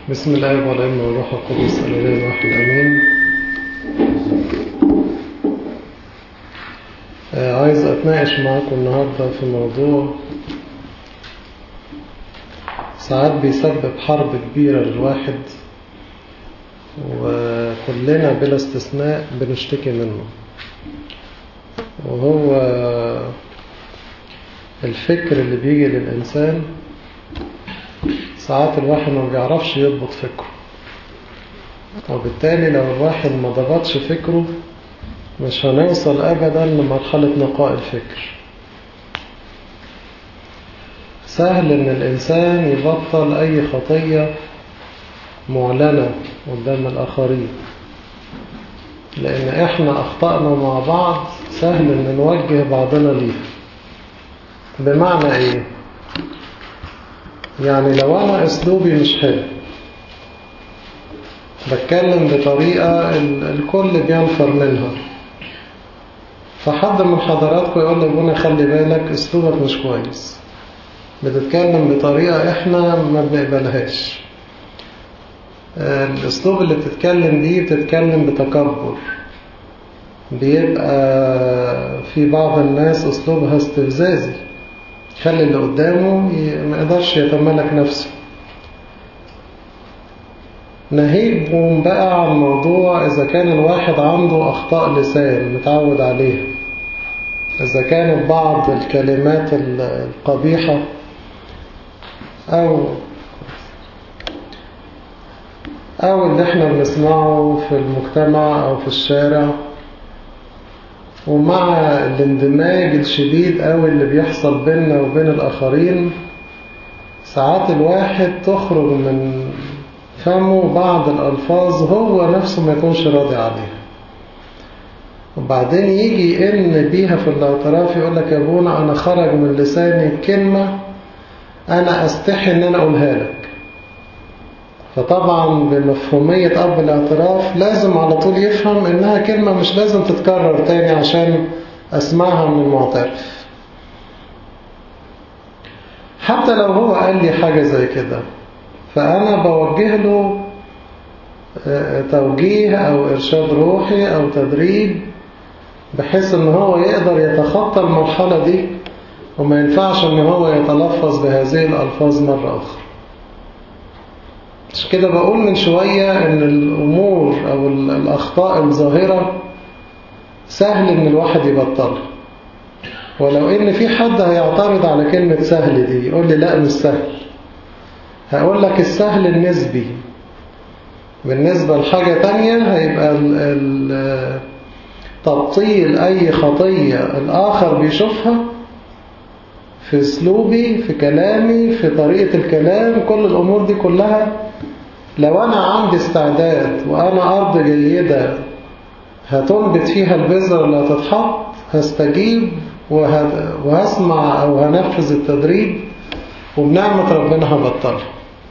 بسم الله والابن والروح القدس الإله الواحد الأمين آه، عايز أتناقش معاكم النهاردة في موضوع ساعات بيسبب حرب كبيرة للواحد وكلنا بلا استثناء بنشتكي منه وهو الفكر اللي بيجي للإنسان ساعات الواحد ما بيعرفش يضبط فكره وبالتالي لو الواحد ما ضبطش فكره مش هنوصل أبدا لمرحلة نقاء الفكر سهل إن الإنسان يبطل أي خطية معلنة قدام الآخرين لأن إحنا أخطأنا مع بعض سهل إن نوجه بعضنا ليها بمعنى إيه؟ يعني لو أنا أسلوبي مش حلو بتكلم بطريقة الكل بينفر منها فحد من حضراتكم يقول لي ابونا خلي بالك اسلوبك مش كويس بتتكلم بطريقة احنا ما بنقبلهاش الاسلوب اللي بتتكلم بيه بتتكلم بتكبر بيبقى في بعض الناس اسلوبها استفزازي خلي اللي قدامه ما يقدرش يتملك نفسه نهيب بقى عن موضوع إذا كان الواحد عنده أخطاء لسان متعود عليها إذا كانت بعض الكلمات القبيحة أو أو اللي احنا بنسمعه في المجتمع أو في الشارع ومع الاندماج الشديد قوي اللي بيحصل بيننا وبين الآخرين ساعات الواحد تخرج من فمه بعض الألفاظ هو نفسه ما يكونش راضي عليها وبعدين يجي يئن بيها في الاعتراف يقول لك يا ابونا أنا خرج من لساني كلمة أنا أستحي إن أنا أقولها لك فطبعا بمفهومية أب الاعتراف لازم على طول يفهم إنها كلمة مش لازم تتكرر تاني عشان أسمعها من المعترف حتى لو هو قال لي حاجة زي كده فأنا بوجه له توجيه أو إرشاد روحي أو تدريب بحيث إن هو يقدر يتخطى المرحلة دي وما ينفعش إن هو يتلفظ بهذه الألفاظ مرة أخرى مش كده بقول من شوية إن الأمور أو الأخطاء الظاهرة سهل إن الواحد يبطلها ولو إن في حد هيعترض على كلمة سهل دي يقول لي لا مش سهل هقول لك السهل النسبي بالنسبة لحاجة تانية هيبقى تبطيل أي خطية الآخر بيشوفها في اسلوبي في كلامي في طريقة الكلام كل الأمور دي كلها لو أنا عندي استعداد وأنا أرض جيدة هتنبت فيها البذرة اللي هتتحط هستجيب وهسمع أو هنفذ التدريب وبنعمة ربنا هبطلها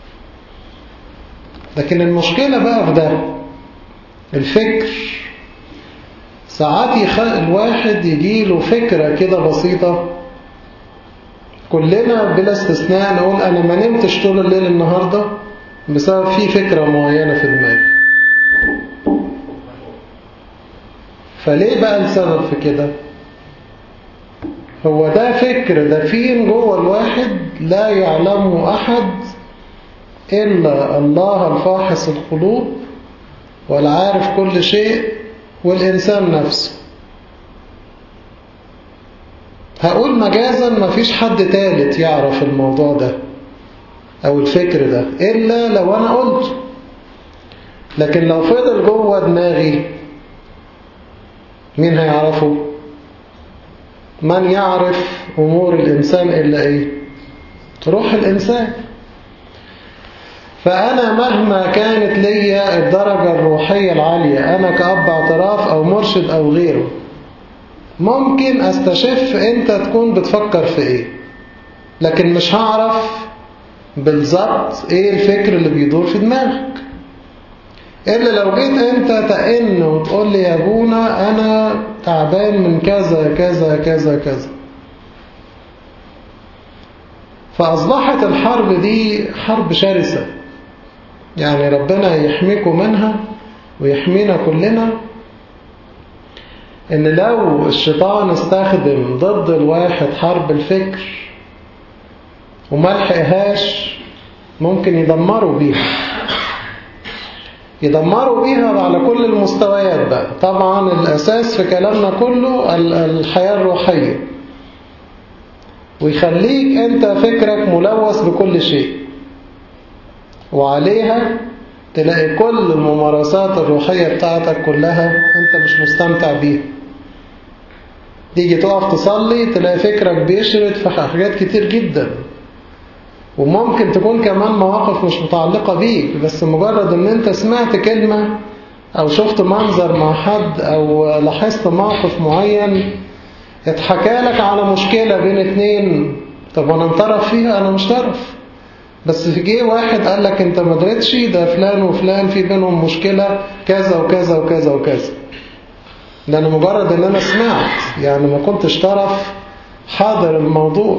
لكن المشكلة بقى في ده الفكر ساعات يخ... الواحد يجيله فكرة كده بسيطة كلنا بلا استثناء نقول أنا ما نمتش طول الليل النهاردة بسبب في فكرة معينة في دماغي فليه بقى السبب في كده هو ده فكر دفين جوه الواحد لا يعلمه أحد إلا الله الفاحص القلوب والعارف كل شيء والإنسان نفسه هقول مجازا ما فيش حد تالت يعرف الموضوع ده أو الفكر ده إلا لو أنا قلت لكن لو فضل جوه دماغي مين هيعرفه من يعرف أمور الإنسان إلا إيه روح الإنسان فأنا مهما كانت لي الدرجة الروحية العالية أنا كأب اعتراف أو مرشد أو غيره ممكن أستشف أنت تكون بتفكر في إيه لكن مش هعرف بالظبط إيه الفكر اللي بيدور في دماغك إلا لو جيت أنت تأن وتقول لي يا أبونا أنا تعبان من كذا كذا كذا كذا فأصبحت الحرب دي حرب شرسة يعني ربنا يحميكم منها ويحمينا كلنا ان لو الشيطان استخدم ضد الواحد حرب الفكر وما لحقهاش ممكن يدمروا بيها يدمروا بيها على كل المستويات بقى طبعا الأساس في كلامنا كله الحياة الروحية ويخليك أنت فكرك ملوث بكل شيء وعليها تلاقي كل الممارسات الروحية بتاعتك كلها أنت مش مستمتع بيها تيجي تقف تصلي تلاقي فكرك بيشرد في حاجات كتير جدا وممكن تكون كمان مواقف مش متعلقة بيك بس مجرد ان انت سمعت كلمة او شفت منظر مع حد او لاحظت موقف معين اتحكى لك على مشكلة بين اتنين طب وانا انطرف فيها انا مش طرف بس في جه واحد قال لك انت ما درتش ده فلان وفلان في بينهم مشكلة كذا وكذا وكذا وكذا ده انا مجرد ان انا سمعت يعني ما كنتش طرف حاضر الموضوع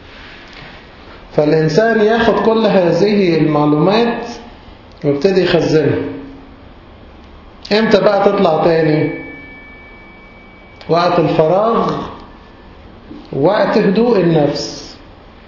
فالإنسان ياخد كل هذه المعلومات ويبتدي يخزنها امتى بقى تطلع تاني وقت الفراغ وقت هدوء النفس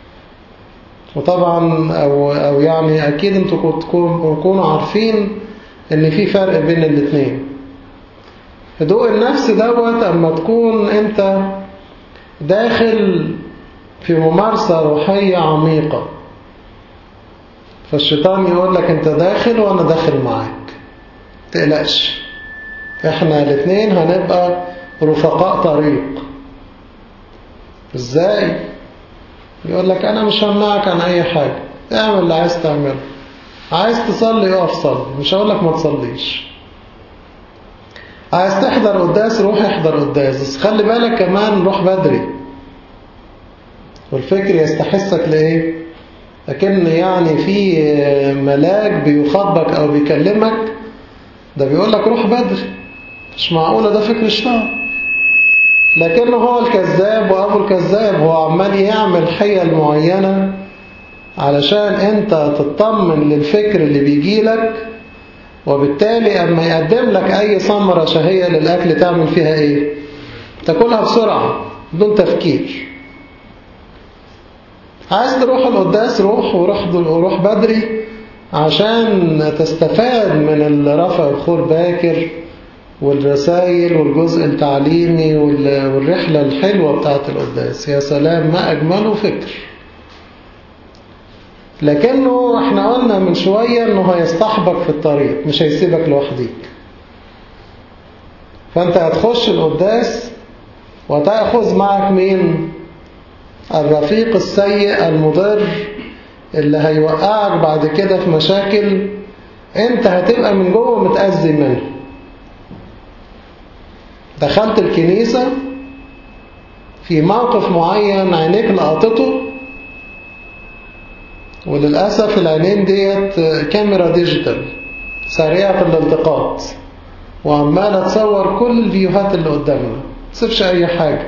وطبعا أو, أو يعني أكيد انتوا تكونوا عارفين ان في فرق بين الاثنين هدوء النفس دوت اما تكون انت داخل في ممارسة روحية عميقة فالشيطان يقول لك انت داخل وانا داخل معاك تقلقش احنا الاثنين هنبقى رفقاء طريق ازاي يقول لك انا مش همنعك عن اي حاجة اعمل اللي عايز تعمله عايز تصلي اقف صلي مش هقول لك ما تصليش عايز تحضر قداس روح احضر قداس بس خلي بالك كمان روح بدري والفكر يستحسك لإيه لكن يعني في ملاك بيخاطبك أو بيكلمك ده بيقول لك روح بدري مش معقولة ده فكر الشيطان لكنه هو الكذاب وأبو الكذاب هو عمال يعمل حيل معينة علشان انت تطمن للفكر اللي بيجي لك وبالتالي اما يقدم لك اي ثمرة شهية للأكل تعمل فيها ايه تاكلها بسرعة بدون تفكير عايز تروح القداس روح وروح, وروح بدري عشان تستفاد من الرفع الخور باكر والرسائل والجزء التعليمي والرحلة الحلوة بتاعت القداس يا سلام ما أجمله فكر لكنه احنا قلنا من شوية انه هيصطحبك في الطريق مش هيسيبك لوحديك فانت هتخش القداس وتأخذ معك مين الرفيق السيء المضر اللي هيوقعك بعد كده في مشاكل انت هتبقى من جوه متأذي منه دخلت الكنيسة في موقف معين عينيك لقطته وللأسف العينين ديت كاميرا ديجيتال سريعة الالتقاط وعمالة تصور كل الفيوهات اللي قدامنا تسيبش أي حاجة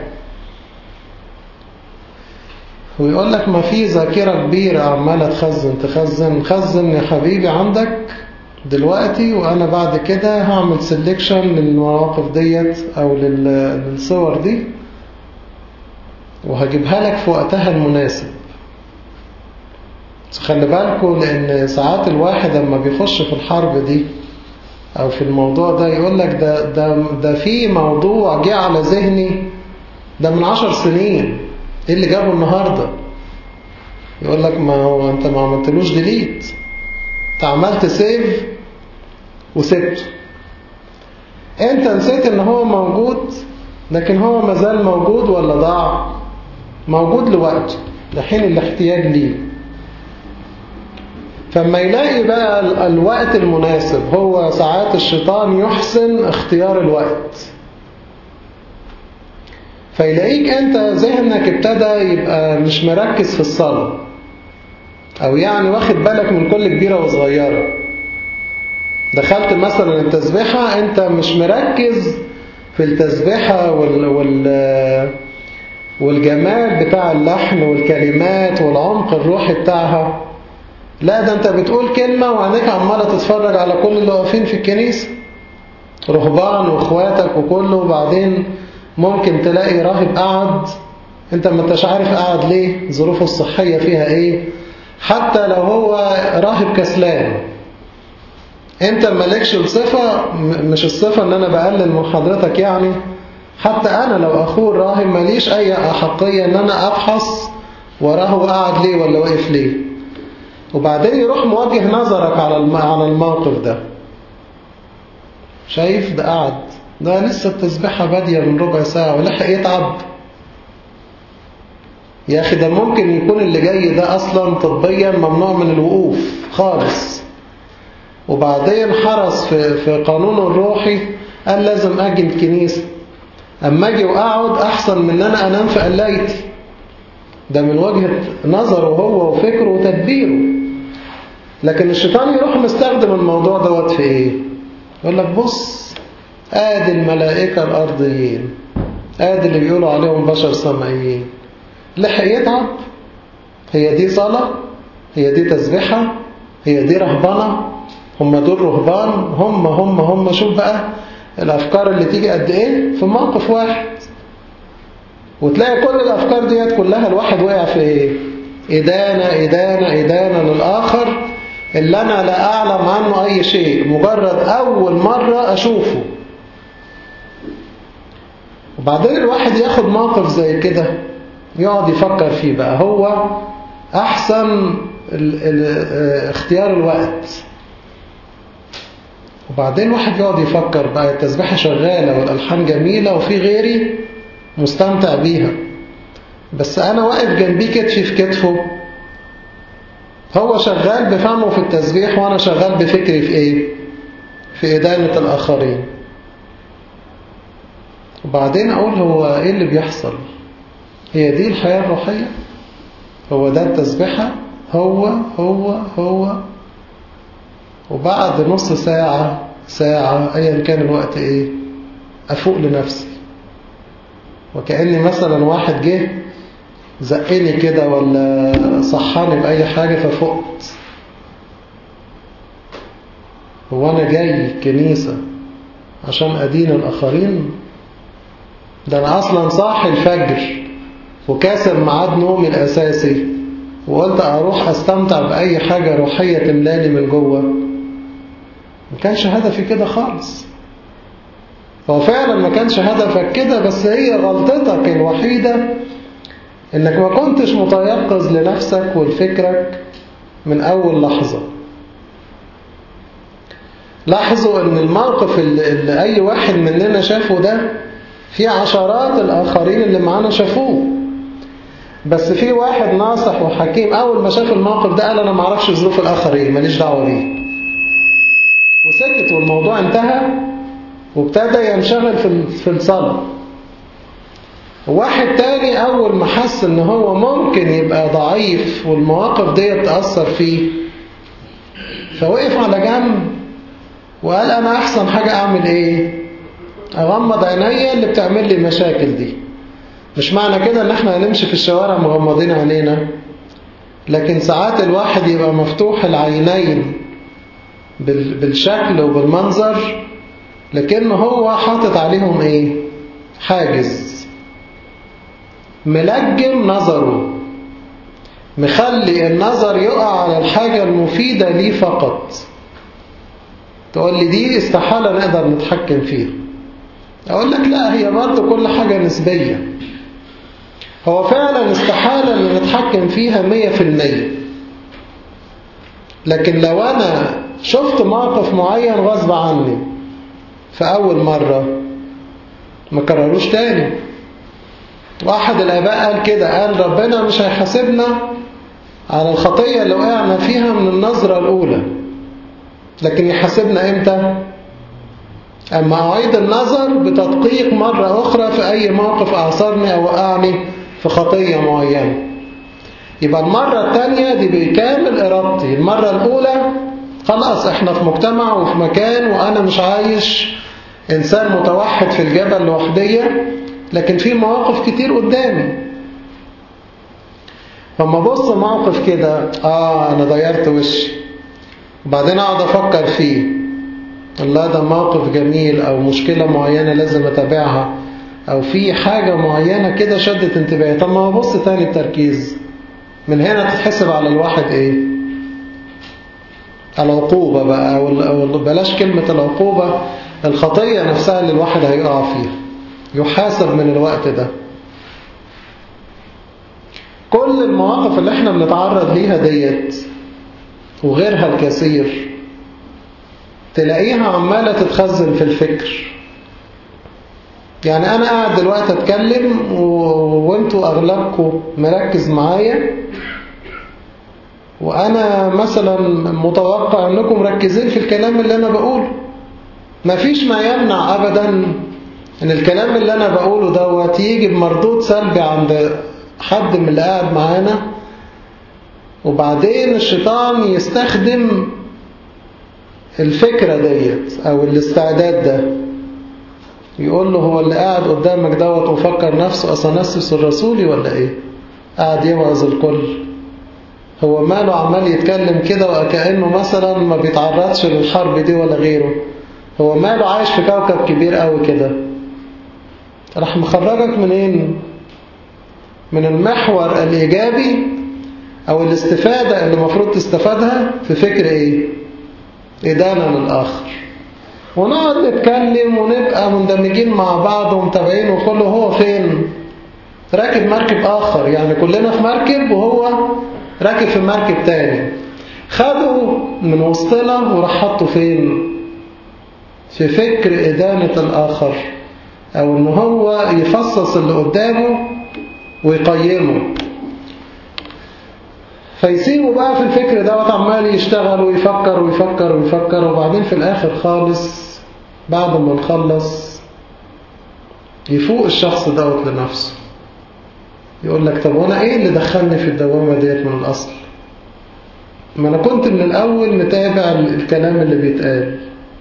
ويقول لك ما في ذاكرة كبيرة عمالة تخزن تخزن خزن يا حبيبي عندك دلوقتي وأنا بعد كده هعمل سيلكشن للمواقف ديت أو للصور دي وهجيبها لك في وقتها المناسب خلي بالكم لأن ساعات الواحد لما بيخش في الحرب دي أو في الموضوع ده يقول لك ده, ده, ده في موضوع جه على ذهني ده من عشر سنين ايه اللي جابه النهاردة يقول لك ما هو انت ما عملتلوش ديليت انت عملت سيف وسبته انت نسيت ان هو موجود لكن هو مازال موجود ولا ضاع موجود لوقته لحين الاحتياج ليه فما يلاقي بقى الوقت المناسب هو ساعات الشيطان يحسن اختيار الوقت فيلاقيك انت ذهنك ابتدى يبقى مش مركز في الصلاة او يعني واخد بالك من كل كبيرة وصغيرة دخلت مثلا التسبيحة انت مش مركز في التسبيحة وال, وال والجمال بتاع اللحن والكلمات والعمق الروحي بتاعها لا ده انت بتقول كلمة وعينيك عمالة تتفرج على كل اللي واقفين في الكنيسة رهبان واخواتك وكله وبعدين ممكن تلاقي راهب قعد انت ما انتش عارف قعد ليه ظروفه الصحية فيها ايه حتى لو هو راهب كسلان انت مالكش الصفة مش الصفة ان انا بقلل من حضرتك يعني حتى انا لو اخوه راهب ماليش اي احقية ان انا ابحث وراه قاعد ليه ولا واقف ليه وبعدين يروح موجه نظرك على على الموقف ده شايف ده قاعد ده لسه التسبيحة بادية من ربع ساعة ولحق يتعب يا أخي ده ممكن يكون اللي جاي ده أصلا طبيا ممنوع من الوقوف خالص وبعدين حرص في, في قانونه الروحي قال لازم أجي الكنيسة أما أجي وأقعد أحسن من أن أنا أنام في قلايتي ده من وجهة نظره هو وفكره وتدبيره لكن الشيطان يروح مستخدم الموضوع دوت في ايه يقول لك بص ادي الملائكة الارضيين ادي اللي بيقولوا عليهم بشر سمائيين لحق يتعب هي دي صلاة هي دي تسبيحة هي دي رهبنة هم دول رهبان هم هم هم شوف بقى الافكار اللي تيجي قد ايه في موقف واحد وتلاقي كل الأفكار ديت كلها الواحد وقع في إيه؟ إدانة إدانة إدانة للآخر اللي أنا لا أعلم عنه أي شيء مجرد أول مرة أشوفه وبعدين الواحد ياخد موقف زي كده يقعد يفكر فيه بقى هو أحسن ال ال اختيار الوقت وبعدين واحد يقعد يفكر بقى التسبيحة شغالة والألحان جميلة وفي غيري مستمتع بيها بس أنا واقف جنبيه كتفي في كتفه هو شغال بفهمه في التسبيح وأنا شغال بفكري في إيه في إدانة الآخرين وبعدين أقول هو إيه اللي بيحصل هي دي الحياة الروحية هو ده التسبيحة هو هو هو وبعد نص ساعة ساعة أيا كان الوقت إيه أفوق لنفسي وكأني مثلا واحد جه زقني كده ولا صحاني بأي حاجة ففقت هو أنا جاي كنيسة عشان أدين الآخرين ده أنا أصلا صاحي الفجر وكاسر ميعاد نومي الأساسي وقلت أروح أستمتع بأي حاجة روحية تملاني من جوه ما كانش هدفي كده خالص هو فعلا ما كانش هدفك كده بس هي غلطتك الوحيدة انك ما كنتش متيقظ لنفسك ولفكرك من اول لحظة لاحظوا ان الموقف اللي, اللي اي واحد مننا شافه ده في عشرات الاخرين اللي معانا شافوه بس في واحد ناصح وحكيم اول ما شاف الموقف ده قال انا ما اعرفش ظروف الاخرين ماليش دعوه بيه وسكت والموضوع انتهى وابتدى ينشغل في في الصلاة واحد تاني أول ما حس إن هو ممكن يبقى ضعيف والمواقف دي تأثر فيه فوقف على جنب وقال أنا أحسن حاجة أعمل إيه أغمض عينيا اللي بتعمل لي المشاكل دي مش معنى كده إن إحنا هنمشي في الشوارع مغمضين عينينا لكن ساعات الواحد يبقى مفتوح العينين بالشكل وبالمنظر لكن هو حاطط عليهم ايه حاجز ملجم نظره مخلي النظر يقع على الحاجة المفيدة ليه فقط تقول لي دي استحالة نقدر نتحكم فيها أقول لك لا هي برضه كل حاجة نسبية هو فعلا استحالة ان نتحكم فيها مية في المية لكن لو أنا شفت موقف معين غصب عني في أول مرة ما كرروش تاني واحد الآباء قال كده قال ربنا مش هيحاسبنا على الخطية اللي وقعنا فيها من النظرة الأولى لكن يحاسبنا إمتى أما أعيد النظر بتدقيق مرة أخرى في أي موقف أعصرني أو وقعني في خطية معينة يبقى المرة الثانية دي بكامل إرادتي المرة الأولى خلاص احنا في مجتمع وفي مكان وأنا مش عايش إنسان متوحد في الجبل لوحدية لكن في مواقف كتير قدامي فما بص موقف كده اه انا ضيرت وشي وبعدين اقعد افكر فيه الله ده موقف جميل او مشكلة معينة لازم اتابعها او في حاجة معينة كده شدت انتباهي طب ما ببص تاني بتركيز من هنا تتحسب على الواحد ايه العقوبة بقى او بلاش كلمة العقوبة الخطية نفسها اللي الواحد هيقع فيها يحاسب من الوقت ده كل المواقف اللي احنا بنتعرض ليها ديت وغيرها الكثير تلاقيها عمالة تتخزن في الفكر يعني أنا قاعد دلوقتي أتكلم و... وانتوا أغلبكم مركز معايا وأنا مثلا متوقع أنكم مركزين في الكلام اللي أنا بقوله مفيش ما يمنع أبدا أن الكلام اللي أنا بقوله دوت يجي بمردود سلبي عند حد من اللي قاعد معانا وبعدين الشيطان يستخدم الفكرة ديت أو الاستعداد ده يقول له هو اللي قاعد قدامك دوت وفكر نفسه أصنسس الرسولي ولا إيه قاعد يوعظ الكل هو ماله عمال يتكلم كده وكأنه مثلا ما بيتعرضش للحرب دي ولا غيره هو ماله عايش في كوكب كبير قوي كده راح مخرجك منين من المحور الإيجابي أو الاستفادة اللي المفروض تستفادها في فكر إيه إدانة للآخر ونقعد نتكلم ونبقى مندمجين مع بعض ومتابعين وكله هو فين راكب مركب آخر يعني كلنا في مركب وهو راكب في مركب تاني خدوا من وسطنا وراح حطوا فين في فكر إدانة الآخر أو إن هو يفصص اللي قدامه ويقيمه فيسيبه بقى في الفكر دوت عمال يشتغل ويفكر ويفكر ويفكر وبعدين في الآخر خالص بعد ما نخلص يفوق الشخص دوت لنفسه يقول لك طب وانا ايه اللي دخلني في الدوامة ديت من الأصل ما انا كنت من الأول متابع الكلام اللي بيتقال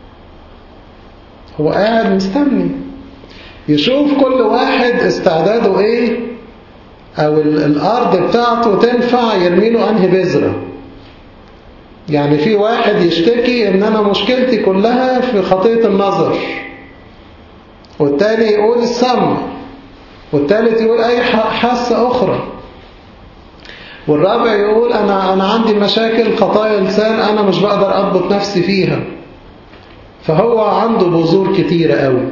هو قاعد مستني يشوف كل واحد استعداده ايه او الارض بتاعته تنفع يرميله انهي بذرة يعني في واحد يشتكي ان انا مشكلتي كلها في خطية النظر والتاني يقول السمع والتالت يقول اي حاسة اخرى والرابع يقول انا انا عندي مشاكل خطايا لسان انا مش بقدر اضبط نفسي فيها فهو عنده بذور كتيرة قوي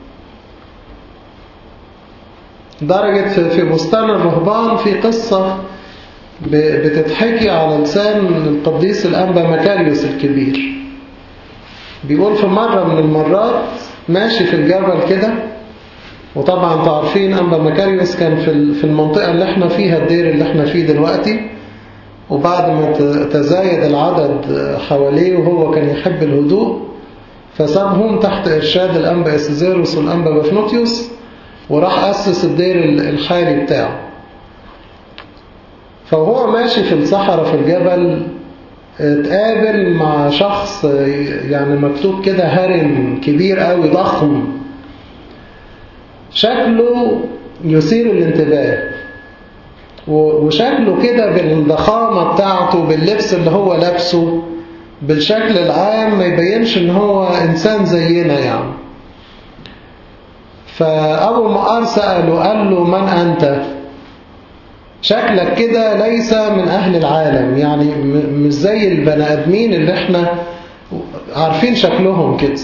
درجة في بستان الرهبان في قصة بتتحكي على لسان القديس الأنبا مكاريوس الكبير بيقول في مرة من المرات ماشي في الجبل كده وطبعا تعرفين أنبا مكاريوس كان في المنطقة اللي احنا فيها الدير اللي احنا فيه دلوقتي وبعد ما تزايد العدد حواليه وهو كان يحب الهدوء فسابهم تحت إرشاد الأنبا إسيزيروس والأنبا بفنوتيوس وراح أسس الدير الحالي بتاعه فهو ماشي في الصحراء في الجبل اتقابل مع شخص يعني مكتوب كده هرم كبير قوي ضخم شكله يثير الانتباه وشكله كده بالضخامة بتاعته باللبس اللي هو لابسه بالشكل العام ما يبينش ان هو انسان زينا يعني فأبو مقار سأله قال له من أنت شكلك كده ليس من أهل العالم يعني مش زي البني آدمين اللي احنا عارفين شكلهم كده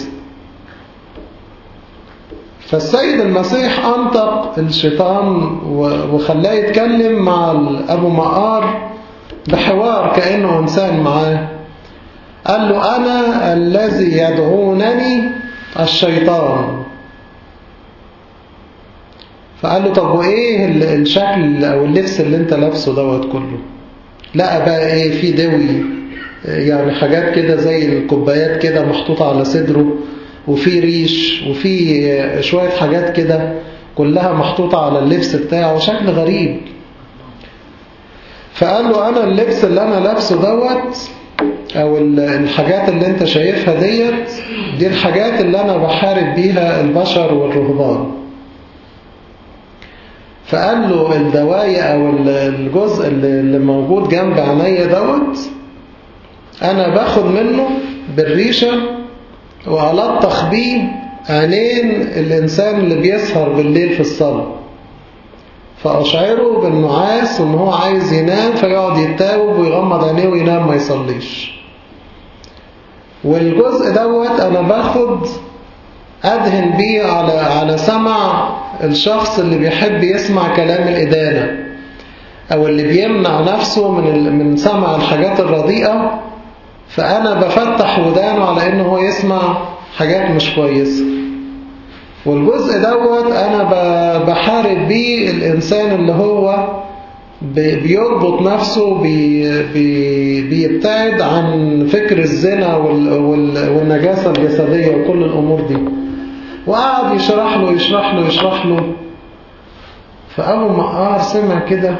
فالسيد المسيح أنطق الشيطان وخلاه يتكلم مع أبو مقار بحوار كأنه إنسان معاه قال له أنا الذي يدعونني الشيطان فقال له طب وإيه الشكل أو اللبس اللي انت لابسه دوت كله لقى بقى إيه في دوي يعني حاجات كده زي الكوبايات كده محطوطة على صدره وفي ريش وفي شوية حاجات كده كلها محطوطة على اللبس بتاعه شكل غريب فقال له أنا اللبس اللي أنا لابسه دوت أو الحاجات اللي أنت شايفها ديت دي الحاجات اللي أنا بحارب بيها البشر والرهبان فقال له الدواية أو الجزء اللي موجود جنب عينيا دوت أنا باخد منه بالريشة وألطخ بيه عينين الإنسان اللي بيسهر بالليل في الصلاة فأشعره بالنعاس وإن هو عايز ينام فيقعد يتاوب ويغمض عينيه وينام ما يصليش والجزء دوت أنا باخد أدهن بيه على على سمع الشخص اللي بيحب يسمع كلام الإدانة أو اللي بيمنع نفسه من من سمع الحاجات الرديئة فأنا بفتح ودانه على إنه هو يسمع حاجات مش كويسة والجزء دوت أنا بحارب بيه الإنسان اللي هو بيربط نفسه بي بي بيبتعد عن فكر الزنا والنجاسة الجسدية وكل الأمور دي وقعد يشرح له يشرح له يشرح له فأبو مقار سمع كده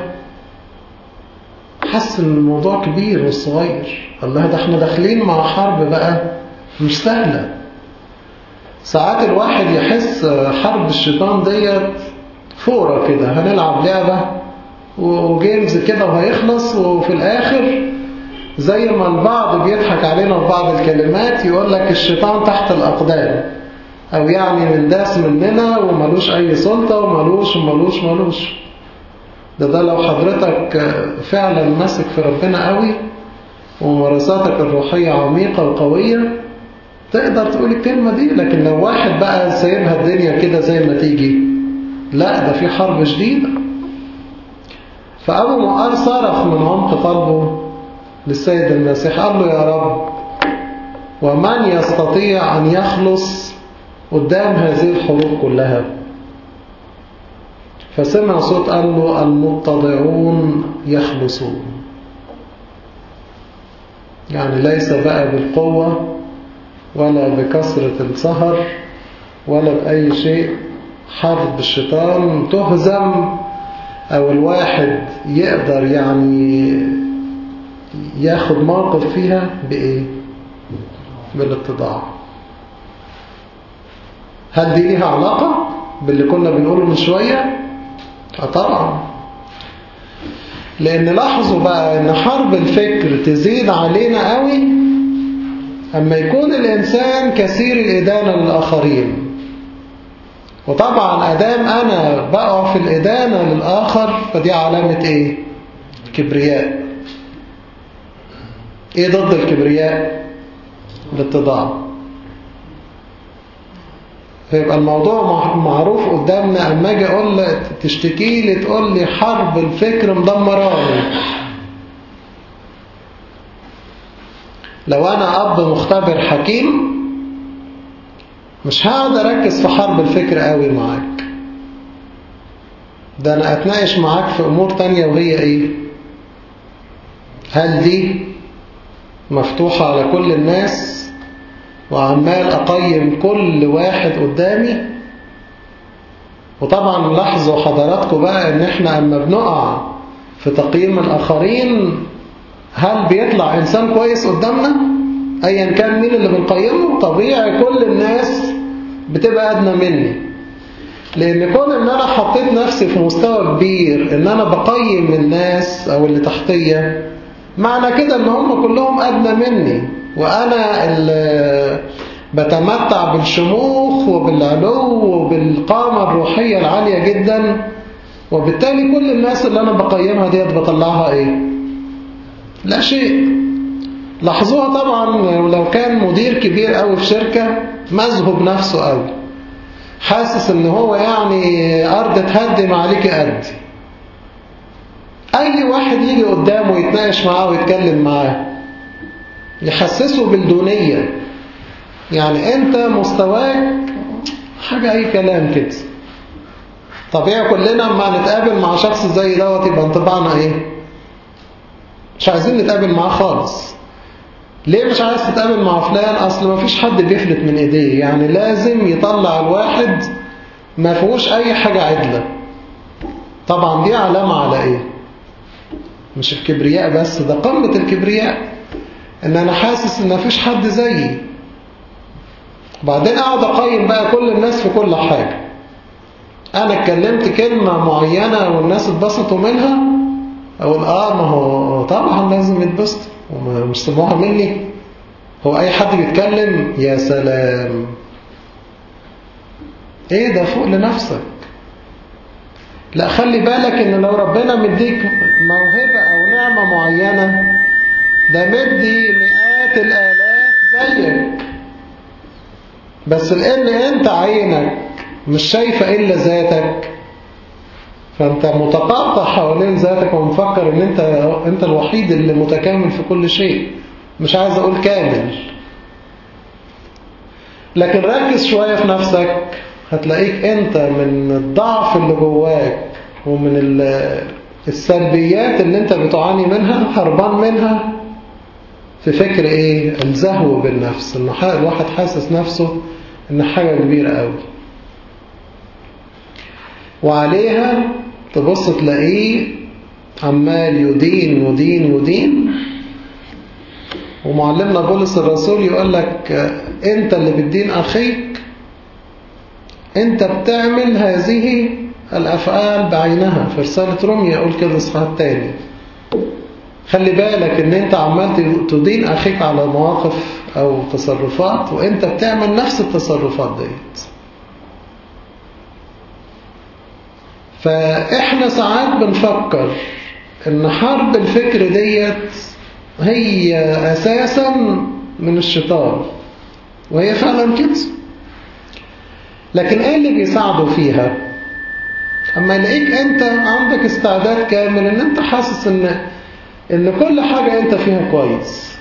حس ان الموضوع كبير والصغير الله ده احنا داخلين مع حرب بقى مش سهلة ساعات الواحد يحس حرب الشيطان ديت فورة كده هنلعب لعبة وجيمز كده وهيخلص وفي الآخر زي ما البعض بيضحك علينا ببعض الكلمات يقول لك الشيطان تحت الأقدام أو يعني من داس مننا وملوش أي سلطة وملوش وملوش ملوش ده ده لو حضرتك فعلا ماسك في ربنا قوي وممارساتك الروحية عميقة وقوية تقدر تقول الكلمة دي لكن لو واحد بقى سايبها الدنيا كده زي ما تيجي لا ده في حرب شديدة فأبو مقار صرخ من عمق قلبه للسيد المسيح قال له يا رب ومن يستطيع أن يخلص قدام هذه الحروب كلها فسمع صوت قال له المتضعون يخلصون يعني ليس بقى بالقوة ولا بكثرة السهر ولا بأي شيء حرب الشيطان تهزم أو الواحد يقدر يعني ياخد موقف فيها بإيه؟ بالاتضاع هل دي ليها علاقة باللي كنا بنقوله من شوية؟ اه طبعا لأن لاحظوا بقى أن حرب الفكر تزيد علينا قوي أما يكون الإنسان كثير الإدانة للآخرين وطبعا أدام أنا بقع في الإدانة للآخر فدي علامة إيه؟ كبرياء إيه ضد الكبرياء؟ الاتضاع فيبقى الموضوع معروف قدامنا اما اجي اقول لك تشتكي لي تقول لي حرب الفكر مدمراني لو انا اب مختبر حكيم مش هقعد اركز في حرب الفكر قوي معاك ده انا اتناقش معاك في امور تانية وهي ايه هل دي مفتوحة على كل الناس وعمال أقيم كل واحد قدامي وطبعا لاحظوا حضراتكم بقى ان احنا اما بنقع في تقييم الآخرين هل بيطلع إنسان كويس قدامنا أيا كان مين اللي بنقيمه طبيعي كل الناس بتبقى أدنى مني لأن كون ان أنا حطيت نفسي في مستوى كبير ان أنا بقيم الناس أو اللي تحتية معنى كده ان هم كلهم أدنى مني وأنا اللي بتمتع بالشموخ وبالعلو وبالقامة الروحية العالية جدا وبالتالي كل الناس اللي أنا بقيمها ديت بطلعها إيه لا شيء لاحظوها طبعا لو كان مدير كبير قوي في شركة مذهب نفسه قوي حاسس ان هو يعني أرض تهدم عليك أرض أي واحد يجي قدامه يتناقش معاه ويتكلم معاه يحسسه بالدونية يعني انت مستواك حاجة اي كلام كده طبيعي كلنا لما نتقابل مع شخص زي دوت يبقى انطباعنا ايه مش عايزين نتقابل معاه خالص ليه مش عايز تتقابل مع فلان اصل ما فيش حد بيفلت من ايديه يعني لازم يطلع الواحد ما فيهوش اي حاجة عدلة طبعا دي علامة على ايه مش الكبرياء بس ده قمة الكبرياء ان انا حاسس ان مفيش حد زيي وبعدين اقعد اقيم بقى كل الناس في كل حاجة أنا اتكلمت كلمة معينة والناس اتبسطوا منها أقول آه ما هو طبعا لازم يتبسطوا ومش سمعوها مني هو أي حد بيتكلم يا سلام إيه ده فوق لنفسك لا خلي بالك إن لو ربنا مديك موهبة أو نعمة معينة ده مدي مئات الآلاف زيك بس لأن أنت عينك مش شايفة إلا ذاتك فأنت متقاطع حوالين ذاتك ومفكر إن أنت أنت الوحيد اللي متكامل في كل شيء مش عايز أقول كامل لكن ركز شوية في نفسك هتلاقيك أنت من الضعف اللي جواك ومن السلبيات اللي أنت بتعاني منها هربان منها في فكر إيه الزهو بالنفس إن الواحد حاسس نفسه إن حاجة كبيرة قوي وعليها تبص تلاقيه عمال يدين يدين يدين ومعلمنا بولس الرسول يقول لك انت اللي بتدين اخيك انت بتعمل هذه الافعال بعينها في رسالة روميا يقول كده اصحاح التاني خلي بالك ان انت عمال تدين اخيك على مواقف او تصرفات وانت بتعمل نفس التصرفات ديت فإحنا ساعات بنفكر إن حرب الفكر ديت هي أساسا من الشيطان وهي فعلا كده لكن إيه اللي بيساعده فيها أما يلاقيك أنت عندك استعداد كامل إن أنت حاسس إن إن كل حاجة أنت فيها كويس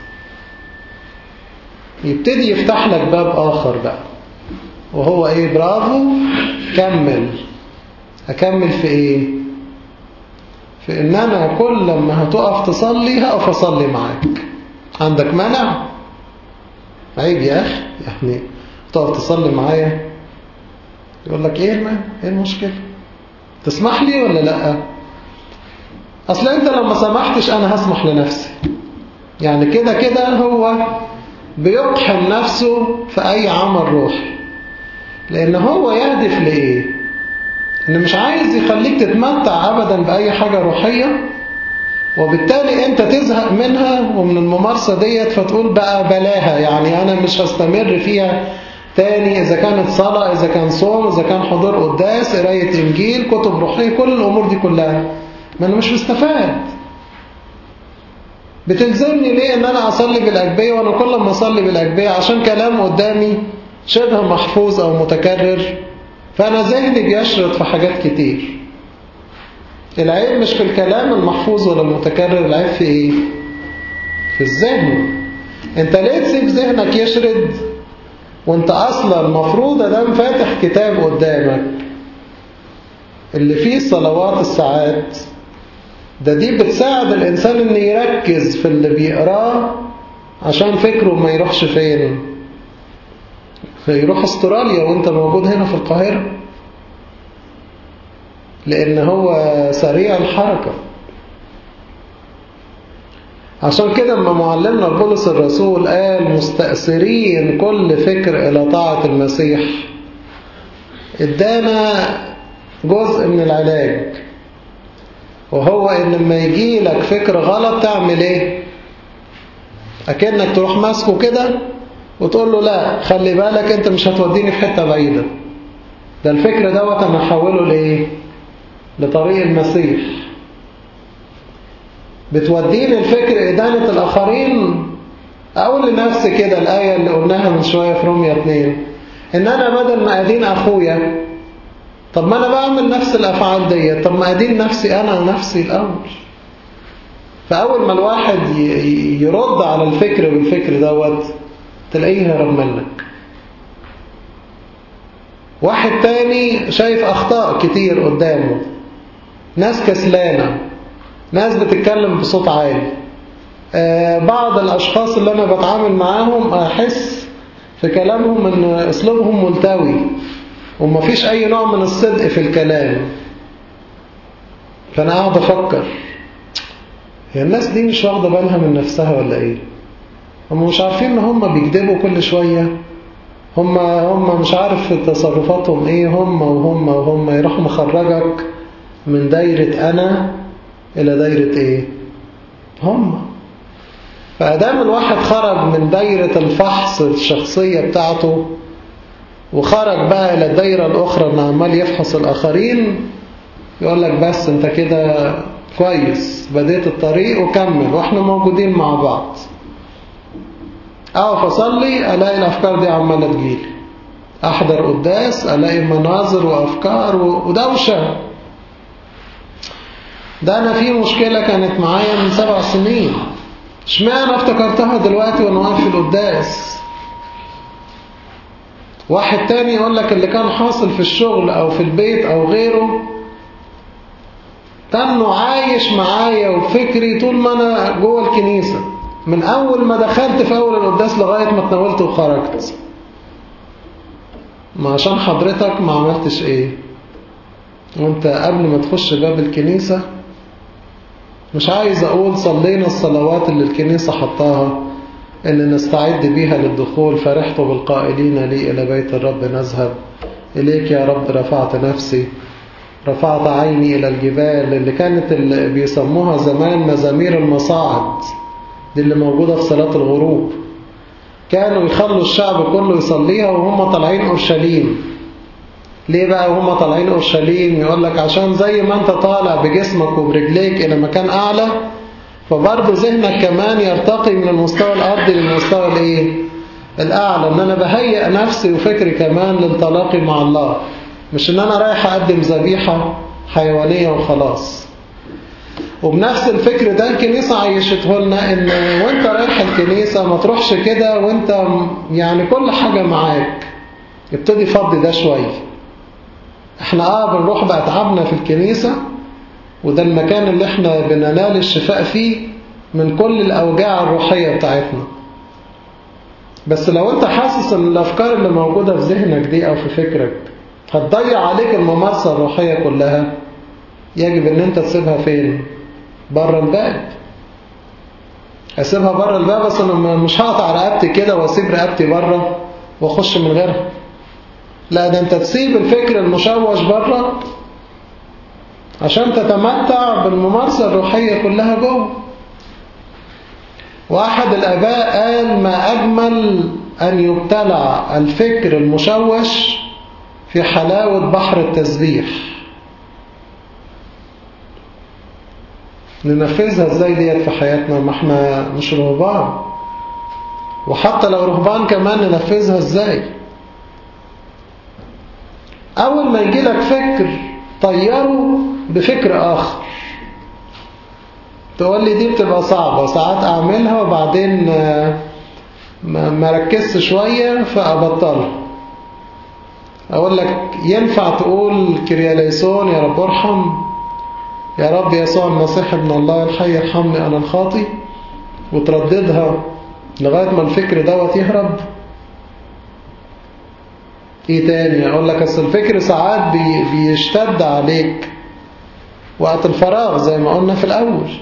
يبتدي يفتح لك باب آخر بقى وهو إيه برافو كمل أكمل في إيه في إن أنا كل لما هتقف تصلي هقف أصلي معاك عندك مانع عيب يا أخي يعني تقف تصلي معايا يقول لك إيه ما إيه المشكلة تسمح لي ولا لأ أصل أنت لما سمحتش أنا هسمح لنفسي يعني كده كده هو بيقحم نفسه في أي عمل روحي لأن هو يهدف لإيه إن مش عايز يخليك تتمتع أبدا بأي حاجة روحية وبالتالي أنت تزهق منها ومن الممارسة ديت فتقول بقى بلاها يعني أنا مش هستمر فيها تاني إذا كانت صلاة إذا كان صوم إذا كان حضور قداس قراية إنجيل كتب روحية كل الأمور دي كلها ما أنا مش مستفاد بتلزمني ليه ان انا اصلي بالاجبيه وانا كل ما اصلي بالاجبيه عشان كلام قدامي شبه محفوظ او متكرر فانا ذهني بيشرط في حاجات كتير العيب مش في الكلام المحفوظ ولا المتكرر العيب في ايه في الذهن انت ليه تسيب ذهنك يشرد وانت اصلا المفروض ده فاتح كتاب قدامك اللي فيه صلوات الساعات ده دي بتساعد الإنسان إن يركز في اللي بيقراه عشان فكره ما يروحش فين يروح استراليا وانت موجود هنا في القاهرة لأن هو سريع الحركة عشان كده لما معلمنا بولس الرسول قال مستأثرين كل فكر إلى طاعة المسيح ادانا جزء من العلاج وهو ان لما يجي لك فكر غلط تعمل ايه اكنك تروح ماسكه كده وتقول له لا خلي بالك انت مش هتوديني في حتة بعيدة ده الفكر دوت انا احوله لايه لطريق المسيح بتوديني الفكر ادانة الاخرين اقول لنفسي كده الاية اللي قلناها من شوية في رومية 2 ان انا بدل ما ادين اخويا طب ما انا بعمل نفس الافعال ديت طب ما ادين نفسي انا نفسي الاول فاول ما الواحد يرد على الفكر بالفكر دوت تلاقيه هرب منك واحد تاني شايف اخطاء كتير قدامه ناس كسلانة ناس بتتكلم بصوت عالي آه بعض الاشخاص اللي انا بتعامل معاهم احس في كلامهم ان اسلوبهم ملتوي وما فيش أي نوع من الصدق في الكلام فأنا قاعد أفكر هي الناس دي مش واخدة بالها من نفسها ولا إيه هم مش عارفين إن هم بيكذبوا كل شوية هم هم مش عارف تصرفاتهم ايه هم وهم وهم يروح مخرجك من دايرة انا الى دايرة ايه هم فادام الواحد خرج من دايرة الفحص الشخصية بتاعته وخرج بقى الى الدايرة الاخرى انه عمال يفحص الاخرين يقول لك بس انت كده كويس بديت الطريق وكمل واحنا موجودين مع بعض اقف اصلي الاقي الافكار دي عماله تجيلي احضر قداس الاقي مناظر وافكار ودوشه ده انا في مشكله كانت معايا من سبع سنين اشمعنى افتكرتها دلوقتي وانا واقف في القداس واحد تاني يقول لك اللي كان حاصل في الشغل او في البيت او غيره كانه عايش معايا وفكري طول ما انا جوه الكنيسه من أول ما دخلت في أول القداس لغاية ما اتناولت وخرجت ما عشان حضرتك ما عملتش ايه وانت قبل ما تخش باب الكنيسة مش عايز اقول صلينا الصلوات اللي الكنيسة حطاها اللي نستعد بيها للدخول فرحت بالقائلين لي إلى بيت الرب نذهب إليك يا رب رفعت نفسي رفعت عيني إلى الجبال اللي كانت اللي بيسموها زمان مزامير المصاعد دي اللي موجودة في صلاة الغروب كانوا يخلوا الشعب كله يصليها وهم طالعين أورشليم ليه بقى وهم طالعين أورشليم يقول لك عشان زي ما انت طالع بجسمك وبرجليك إلى مكان أعلى فبرضه ذهنك كمان يرتقي من المستوى الأرضي للمستوى الإيه؟ الأعلى إن أنا بهيئ نفسي وفكري كمان للتلاقي مع الله مش إن أنا رايح أقدم ذبيحة حيوانية وخلاص وبنفس الفكر ده الكنيسة عيشته لنا ان وانت رايح الكنيسة ما تروحش كده وانت يعني كل حاجة معاك ابتدي فضي ده شوية احنا اه بنروح بقى تعبنا في الكنيسة وده المكان اللي احنا بننال الشفاء فيه من كل الأوجاع الروحية بتاعتنا بس لو انت حاسس ان الأفكار اللي موجودة في ذهنك دي أو في فكرك هتضيع عليك الممارسة الروحية كلها يجب ان انت تسيبها فين بره الباب اسيبها بره الباب بس انا مش هقطع رقبتي كده واسيب رقبتي بره واخش من غيرها لا ده انت تسيب الفكر المشوش بره عشان تتمتع بالممارسة الروحية كلها جوه واحد الآباء قال ما أجمل أن يبتلع الفكر المشوش في حلاوة بحر التسبيح ننفذها ازاي ديت في حياتنا ما احنا مش رهبان وحتى لو رهبان كمان ننفذها ازاي اول ما يجي لك فكر طيره بفكر اخر تقول لي دي بتبقى صعبة ساعات اعملها وبعدين ما ركزت شوية فابطلها اقول لك ينفع تقول كرياليسون يا رب ارحم يا رب يسوع المسيح ابن الله الحي ارحمني أنا الخاطي وترددها لغاية ما الفكر دوت يهرب ايه تاني اقول لك اصل الفكر ساعات بي بيشتد عليك وقت الفراغ زي ما قلنا في الاول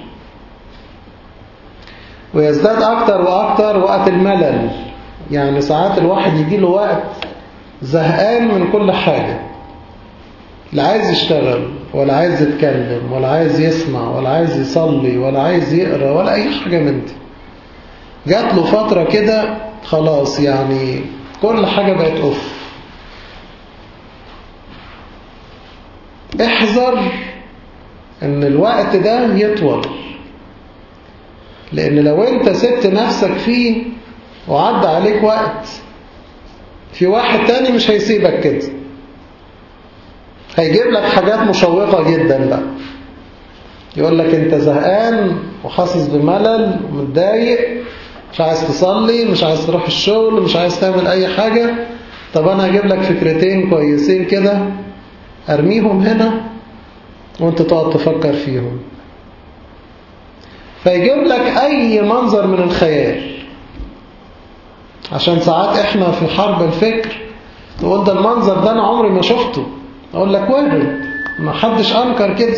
ويزداد اكتر واكتر وقت الملل يعني ساعات الواحد يجي له وقت زهقان من كل حاجة لا عايز يشتغل ولا عايز يتكلم ولا عايز يسمع ولا عايز يصلي ولا عايز يقرأ ولا أي حاجة من دي جات له فترة كده خلاص يعني كل حاجة بقت أوف احذر ان الوقت ده يطول لان لو انت سبت نفسك فيه وعدى عليك وقت في واحد تاني مش هيسيبك كده هيجيب لك حاجات مشوقة جدا بقى يقول لك انت زهقان وحاسس بملل ومتضايق مش عايز تصلي مش عايز تروح الشغل مش عايز تعمل اي حاجة طب انا هجيب لك فكرتين كويسين كده ارميهم هنا وانت تقعد تفكر فيهم فيجيب لك اي منظر من الخيال عشان ساعات احنا في حرب الفكر تقول ده المنظر ده انا عمري ما شفته اقول لك وارد ما حدش انكر كده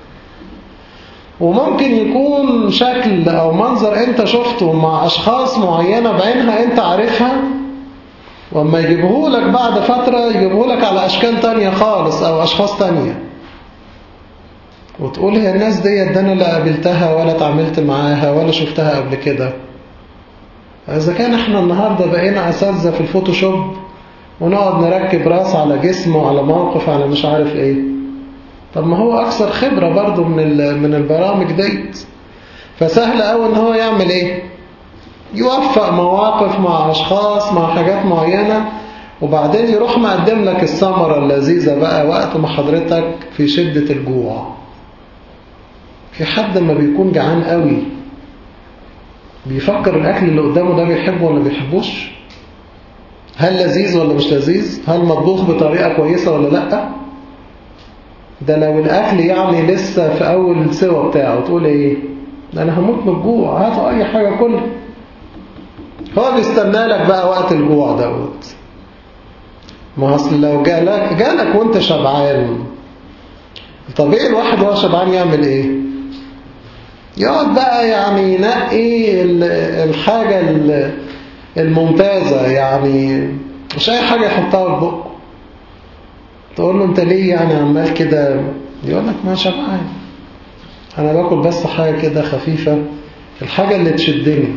وممكن يكون شكل او منظر انت شفته مع اشخاص معينة بعينها انت عارفها واما يجيبه لك بعد فترة يجيبه لك على أشكال تانية خالص أو أشخاص تانية وتقول هي الناس دي ده أنا لا قابلتها ولا اتعاملت معاها ولا شفتها قبل كده إذا كان احنا النهاردة بقينا أساتذة في الفوتوشوب ونقعد نركب راس على جسم وعلى موقف على مش عارف ايه طب ما هو أكثر خبرة برضو من من البرامج ديت فسهل قوي ان هو يعمل ايه يوفق مواقف مع أشخاص مع حاجات معينة وبعدين يروح مقدم لك الثمرة اللذيذة بقى وقت ما حضرتك في شدة الجوع في حد ما بيكون جعان قوي بيفكر الأكل اللي قدامه ده بيحبه ولا بيحبوش هل لذيذ ولا مش لذيذ هل مطبوخ بطريقة كويسة ولا لأ ده لو الأكل يعني لسه في أول سوى بتاعه تقول إيه ده أنا هموت من الجوع هاتوا أي حاجة كلها هو بيستنى لك بقى وقت الجوع دوت ما اصل لو جالك جالك وانت شبعان طبيعي الواحد وهو شبعان يعمل ايه يقعد بقى يعني ينقي الحاجة الممتازة يعني مش اي حاجة يحطها في بقه تقول له انت ليه يعني عمال كده يقول لك ما شبعان انا باكل بس حاجة كده خفيفة الحاجة اللي تشدني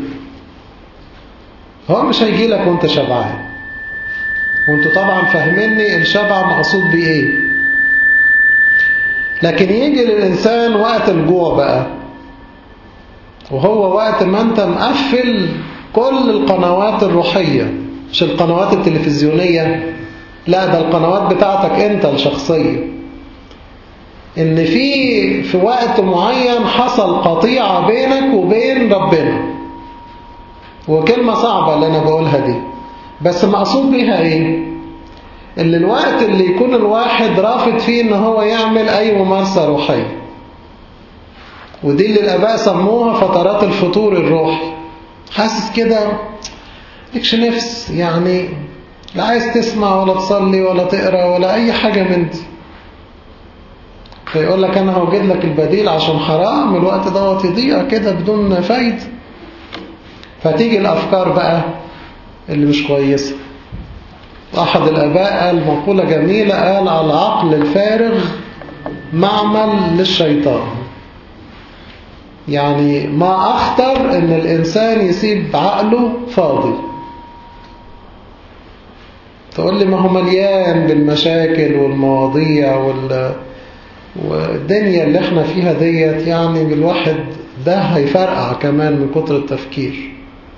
هو مش هيجي لك وانت شبعان وانتوا طبعا فاهميني الشبع مقصود بيه ايه لكن يجي للإنسان وقت الجوع بقى وهو وقت ما انت مقفل كل القنوات الروحية مش القنوات التلفزيونية لا ده القنوات بتاعتك انت الشخصية ان في في وقت معين حصل قطيعة بينك وبين ربنا وكلمة صعبة اللي أنا بقولها دي بس مقصود بيها إيه اللي الوقت اللي يكون الواحد رافض فيه إن هو يعمل أي ممارسة روحية ودي اللي الآباء سموها فترات الفطور الروحي حاسس كده لكش نفس يعني لا عايز تسمع ولا تصلي ولا تقرأ ولا أي حاجة من دي فيقول لك أنا هوجد لك البديل عشان حرام الوقت دوت يضيع كده بدون فايدة فتيجي الأفكار بقى اللي مش كويسة أحد الأباء قال مقولة جميلة قال العقل الفارغ معمل للشيطان يعني ما أخطر إن الإنسان يسيب عقله فاضي تقول لي ما هو مليان بالمشاكل والمواضيع وال... والدنيا اللي احنا فيها ديت يعني بالواحد ده هيفرقع كمان من كتر التفكير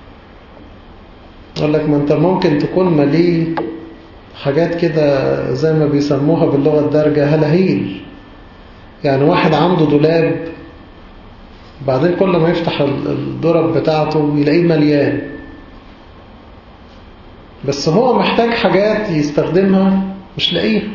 يقول لك ما انت ممكن تكون مليه حاجات كده زي ما بيسموها باللغة الدارجة هلاهيل يعني واحد عنده دولاب بعدين كل ما يفتح الدرب بتاعته يلاقيه مليان بس هو محتاج حاجات يستخدمها مش لاقيها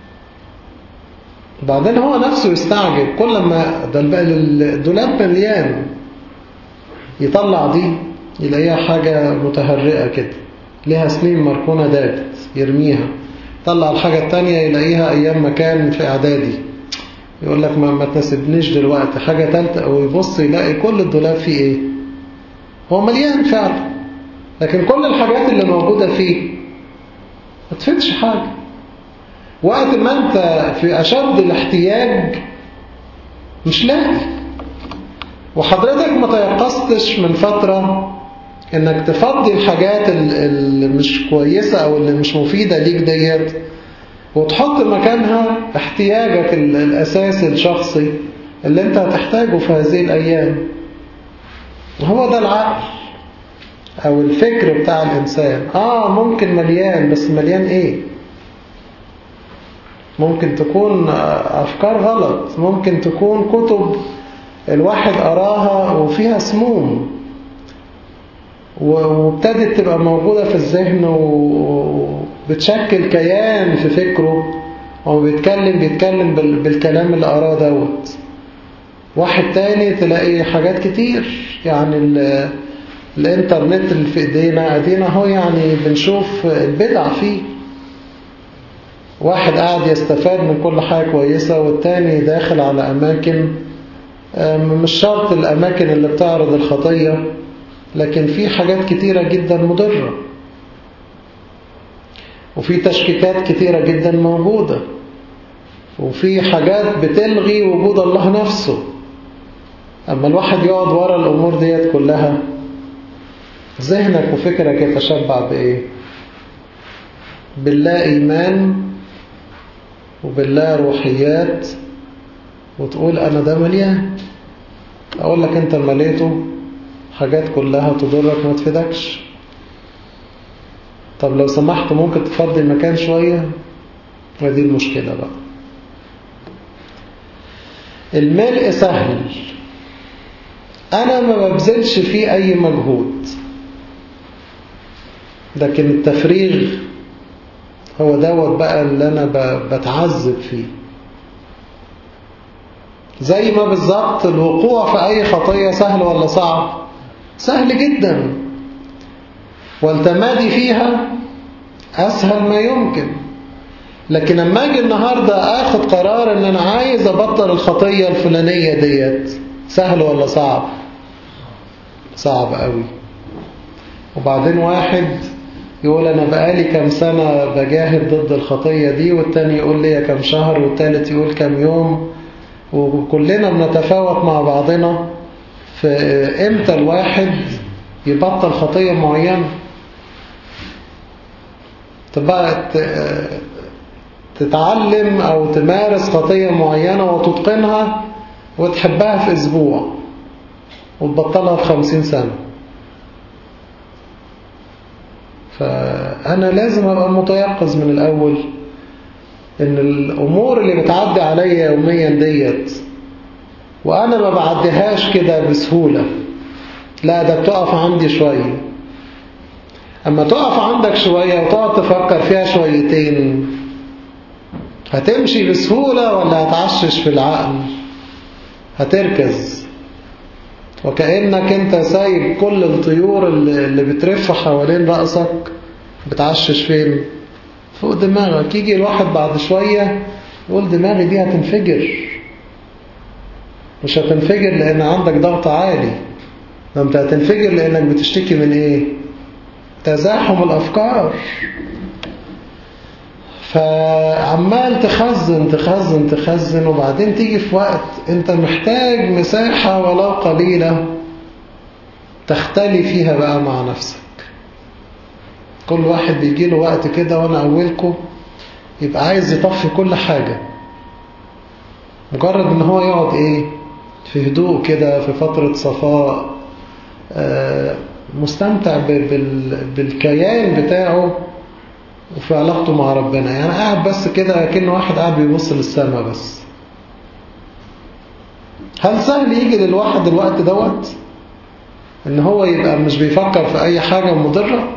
بعدين هو نفسه يستعجب كل ما ده الدولاب مليان يطلع دي يلاقيها حاجة متهرئة كده ليها سنين مركونة دابت يرميها طلع الحاجة التانية يلاقيها أيام ما كان في إعدادي يقول لك ما, ما تناسبنيش دلوقتي حاجة تالتة ويبص يلاقي كل الدولاب فيه إيه هو مليان فعلا لكن كل الحاجات اللي موجودة فيه ما تفيدش حاجة وقت ما أنت في أشد الاحتياج مش لاقي وحضرتك ما تيقظتش من فترة انك تفضي الحاجات اللي مش كويسة او اللي مش مفيدة ليك ديت وتحط مكانها احتياجك الاساسي الشخصي اللي انت هتحتاجه في هذه الايام هو ده العقل او الفكر بتاع الانسان اه ممكن مليان بس مليان ايه ممكن تكون افكار غلط ممكن تكون كتب الواحد أراها وفيها سموم وابتدت تبقى موجودة في الذهن وبتشكل كيان في فكره وبيتكلم بيتكلم بالكلام اللي أراه دوت واحد تاني تلاقي حاجات كتير يعني الانترنت اللي في ايدينا ادينا هو يعني بنشوف البدع فيه واحد قاعد يستفاد من كل حاجة كويسة والتاني داخل على أماكن مش شرط الأماكن اللي بتعرض الخطية لكن في حاجات كتيرة جدا مضرة وفي تشكيكات كتيرة جدا موجودة وفي حاجات بتلغي وجود الله نفسه أما الواحد يقعد ورا الأمور ديت كلها ذهنك وفكرك يتشبع بإيه بالله إيمان وبالله روحيات وتقول أنا ده مليان أقول لك أنت مليته حاجات كلها تضرك ما تفيدكش طب لو سمحت ممكن تفضي المكان شوية ودي المشكلة بقى الملء سهل أنا ما ببذلش فيه أي مجهود لكن التفريغ هو دوت بقى اللي أنا بتعذب فيه زي ما بالظبط الوقوع في أي خطية سهل ولا صعب سهل جدا والتمادي فيها أسهل ما يمكن لكن لما أجي النهاردة أخد قرار أن أنا عايز أبطل الخطية الفلانية ديت سهل ولا صعب صعب قوي وبعدين واحد يقول أنا بقالي كم سنة بجاهد ضد الخطية دي والتاني يقول لي كم شهر والتالت يقول كم يوم وكلنا بنتفاوت مع بعضنا في امتى الواحد يبطل خطية معينة تبقى تتعلم أو تمارس خطية معينة وتتقنها وتحبها في أسبوع وتبطلها في خمسين سنة فأنا لازم أبقى متيقظ من الأول إن الأمور اللي بتعدي عليا يوميا ديت وأنا ما بعديهاش كده بسهولة لا ده بتقف عندي شوية أما تقف عندك شوية وتقعد تفكر فيها شويتين هتمشي بسهولة ولا هتعشش في العقل هتركز وكأنك انت سايب كل الطيور اللي بترف حوالين رأسك بتعشش فين فوق دماغك يجي الواحد بعد شوية يقول دماغي دي هتنفجر مش هتنفجر لأن عندك ضغط عالي ده انت هتنفجر لأنك بتشتكي من ايه تزاحم الأفكار فعمال تخزن تخزن تخزن وبعدين تيجي في وقت انت محتاج مساحة ولو قليلة تختلي فيها بقى مع نفسك كل واحد بيجي له وقت كده وانا اولكم يبقى عايز يطفي كل حاجة مجرد ان هو يقعد ايه في هدوء كده في فترة صفاء مستمتع بالكيان بتاعه وفي علاقته مع ربنا يعني قاعد بس كده كأنه واحد قاعد بيبص للسماء بس هل سهل يجي للواحد الوقت دوت ان هو يبقى مش بيفكر في اي حاجة مضرة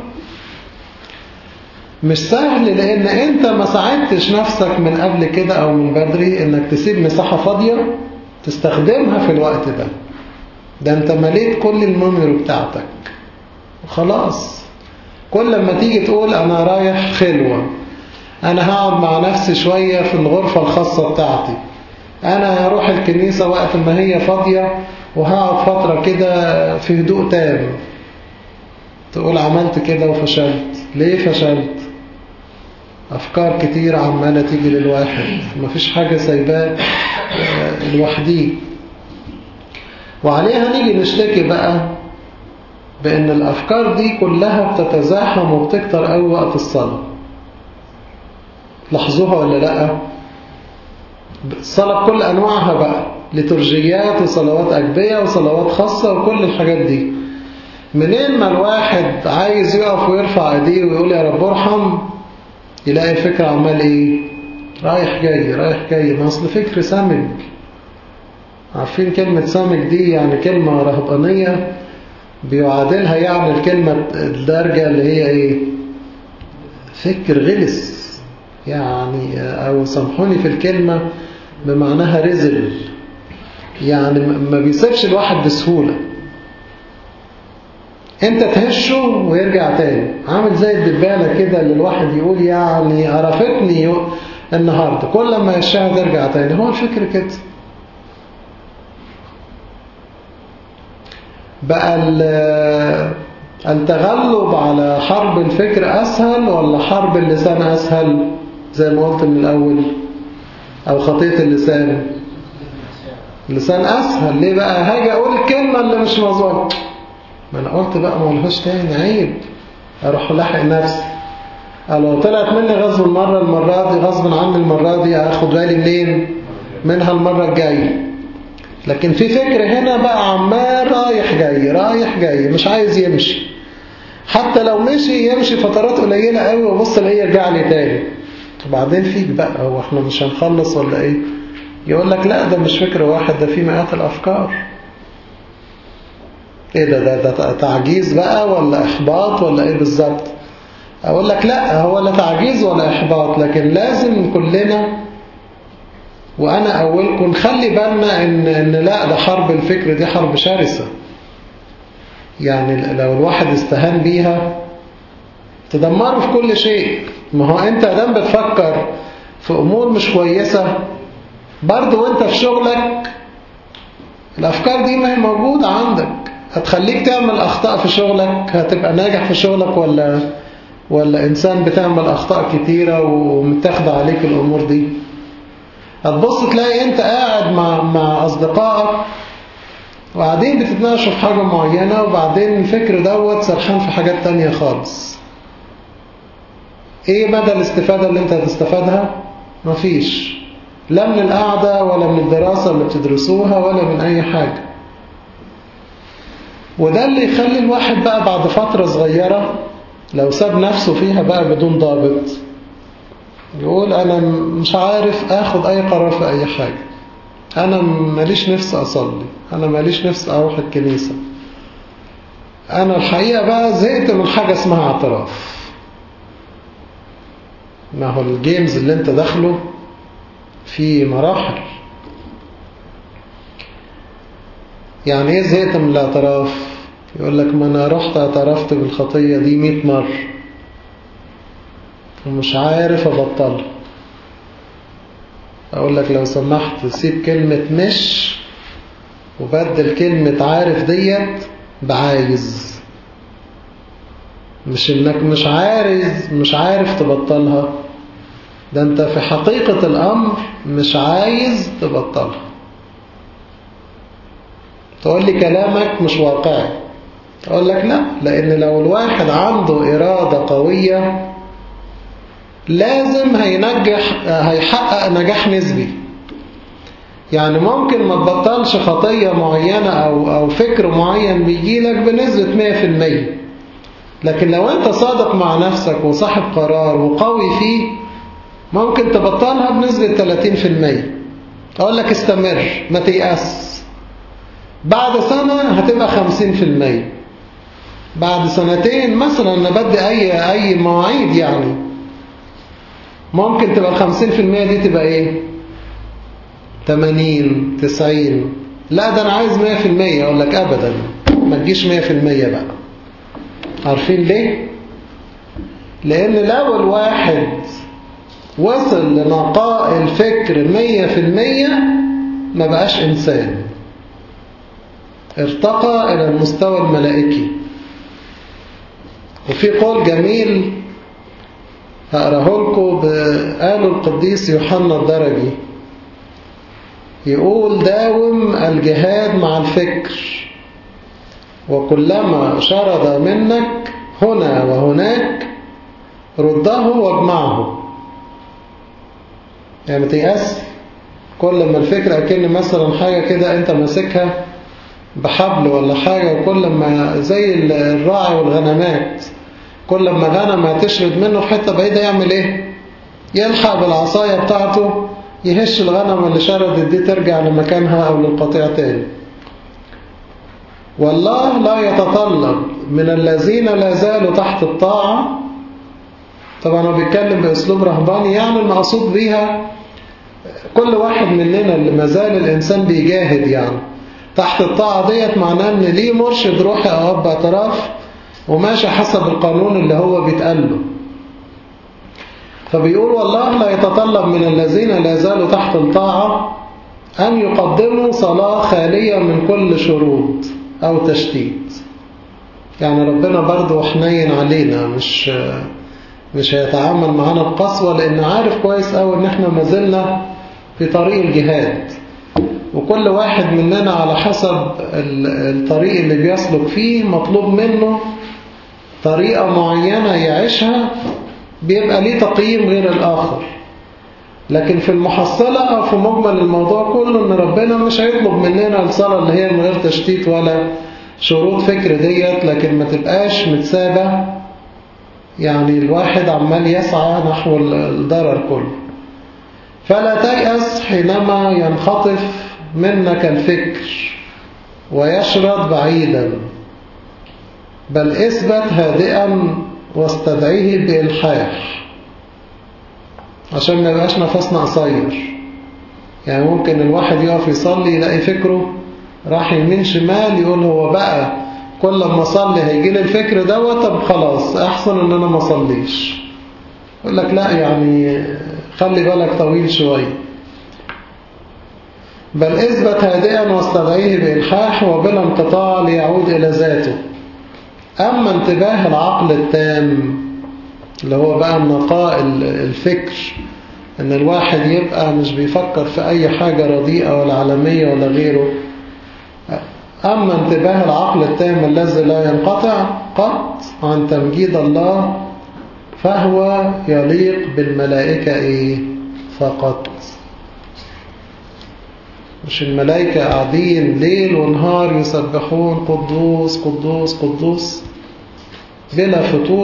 مش سهل لان انت ما ساعدتش نفسك من قبل كده او من بدري انك تسيب مساحة فاضية تستخدمها في الوقت ده ده انت مليت كل الميموري بتاعتك وخلاص كل لما تيجي تقول أنا رايح خلوة أنا هقعد مع نفسي شوية في الغرفة الخاصة بتاعتي أنا هروح الكنيسة وقت ما هي فاضية وهقعد فترة كده في هدوء تام تقول عملت كده وفشلت ليه فشلت أفكار كتير عمالة تيجي للواحد مفيش حاجة سايباه لوحديه وعليها نيجي نشتكي بقى بأن الأفكار دي كلها بتتزاحم وبتكتر قوي وقت الصلاة لاحظوها ولا لأ الصلاة بكل أنواعها بقى لترجيات وصلوات أجبية وصلوات خاصة وكل الحاجات دي منين ما الواحد عايز يقف ويرفع ايديه ويقول يا رب ارحم يلاقي الفكر عمال ايه رايح جاي رايح جاي ما اصل فكر سمج عارفين كلمة سمج دي يعني كلمة رهبانية بيعادلها يعني الكلمة الدارجة اللي هي ايه فكر غلس يعني او سامحوني في الكلمة بمعناها رزل يعني ما بيسيبش الواحد بسهولة انت تهشه ويرجع تاني عامل زي الدبالة كده اللي الواحد يقول يعني عرفتني النهاردة كل ما يشاها ترجع تاني هو الفكر كده بقى التغلب على حرب الفكر أسهل ولا حرب اللسان أسهل زي ما قلت من الأول أو خطية اللسان اللسان أسهل ليه بقى هاجي أقول الكلمة اللي مش مظبوطة ما أنا قلت بقى ما لهاش تاني عيب أروح لاحق نفسي لو طلعت مني غصب المرة المرة دي غصب عني المرة دي هاخد بالي منين منها المرة الجاية لكن في فكر هنا بقى عمال رايح جاي رايح جاي مش عايز يمشي حتى لو مشي يمشي فترات قليلة قوي وبص الاقيه يرجع لي تاني وبعدين فيك بقى هو احنا مش هنخلص ولا ايه يقول لك لا ده مش فكرة واحد ده في مئات الافكار ايه ده ده, ده تعجيز بقى ولا احباط ولا ايه بالظبط اقول لك لا هو لا تعجيز ولا احباط لكن لازم كلنا وانا اولكم نخلي بالنا ان, إن لا ده حرب الفكر دي حرب شرسة يعني لو الواحد استهان بيها تدمره في كل شيء ما هو انت دام بتفكر في امور مش كويسة برضو وانت في شغلك الافكار دي ما هي موجودة عندك هتخليك تعمل اخطاء في شغلك هتبقى ناجح في شغلك ولا ولا انسان بتعمل اخطاء كتيرة ومتاخدة عليك الامور دي هتبص تلاقي انت قاعد مع, مع اصدقائك وقاعدين بتتناقشوا في حاجة معينة وبعدين الفكر دوت سرحان في حاجات تانية خالص ايه مدى الاستفادة اللي انت هتستفادها مفيش لا من القعدة ولا من الدراسة اللي بتدرسوها ولا من اي حاجة وده اللي يخلي الواحد بقى بعد فترة صغيرة لو ساب نفسه فيها بقى بدون ضابط يقول أنا مش عارف أخد أي قرار في أي حاجة أنا ماليش نفس أصلي أنا ماليش نفس أروح الكنيسة أنا الحقيقة بقى زهقت من حاجة اسمها اعتراف ما هو الجيمز اللي انت داخله في مراحل يعني ايه زهقت من الاعتراف يقول لك ما انا رحت اعترفت بالخطية دي مئة مرة ومش عارف أبطلها أقول لك لو سمحت سيب كلمة مش وبدل كلمة عارف ديت بعايز مش انك مش عارف مش عارف تبطلها ده انت في حقيقة الأمر مش عايز تبطلها تقول لي كلامك مش واقعي أقول لك لا لأن لو الواحد عنده إرادة قوية لازم هينجح هيحقق نجاح نسبي يعني ممكن ما تبطلش خطية معينة أو, أو فكر معين بيجيلك بنسبة 100% لكن لو أنت صادق مع نفسك وصاحب قرار وقوي فيه ممكن تبطلها بنسبة 30% أقول لك استمر ما تيأس بعد سنة هتبقى 50% بعد سنتين مثلا نبدي أي, أي مواعيد يعني ممكن تبقى الخمسين في المية دي تبقى ايه تمانين تسعين لا ده انا عايز مية في المية اقول لك ابدا ما تجيش مية في المية بقى عارفين ليه لان لو الواحد وصل لنقاء الفكر مية في المية ما بقاش انسان ارتقى الى المستوى الملائكي وفي قول جميل هقراه لكم قاله القديس يوحنا الدرجي يقول داوم الجهاد مع الفكر وكلما شرد منك هنا وهناك رده واجمعه يعني تيأس كل ما الفكرة أكن مثلا حاجة كده أنت ماسكها بحبل ولا حاجة وكل ما زي الراعي والغنمات كل ما غنم هتشرد منه حتة بعيدة يعمل ايه يلحق بالعصاية بتاعته يهش الغنم اللي شردت دي ترجع لمكانها او للقطيع تاني والله لا يتطلب من الذين لا زالوا تحت الطاعة طبعا هو بيتكلم بأسلوب رهباني يعني المقصود بيها كل واحد مننا اللي ما زال الإنسان بيجاهد يعني تحت الطاعة ديت معناه ان ليه مرشد روحي او اب اعتراف وماشي حسب القانون اللي هو بيتقال له فبيقول والله لا يتطلب من الذين لا زالوا تحت الطاعة أن يقدموا صلاة خالية من كل شروط أو تشتيت يعني ربنا برضو حنين علينا مش مش هيتعامل معانا بقسوة لأن عارف كويس قوي إن إحنا ما زلنا في طريق الجهاد وكل واحد مننا على حسب الطريق اللي بيسلك فيه مطلوب منه طريقة معينة يعيشها بيبقى ليه تقييم غير الآخر لكن في المحصلة أو في مجمل الموضوع كله إن ربنا مش هيطلب مننا الصلاة اللي هي من غير تشتيت ولا شروط فكر ديت لكن ما تبقاش متسابة يعني الواحد عمال يسعى نحو الضرر كله فلا تيأس حينما ينخطف منك الفكر ويشرد بعيدا بل اثبت هادئا واستدعيه بإلحاح عشان ما يبقاش نفسنا قصير يعني ممكن الواحد يقف يصلي يلاقي فكره راح يمين شمال يقول هو بقى كل ما اصلي هيجي لي الفكر دوت طب خلاص احسن ان انا ما اصليش يقول لك لا يعني خلي بالك طويل شويه بل اثبت هادئا واستدعيه بإلحاح وبلا انقطاع ليعود إلى ذاته أما انتباه العقل التام اللي هو بقى النقاء الفكر ان الواحد يبقى مش بيفكر في اي حاجة رديئة ولا عالمية ولا غيره اما انتباه العقل التام الذي لا ينقطع قط عن تمجيد الله فهو يليق بالملائكة ايه فقط مش الملائكة قاعدين ليل ونهار يسبحون قدوس قدوس قدوس بلا فتور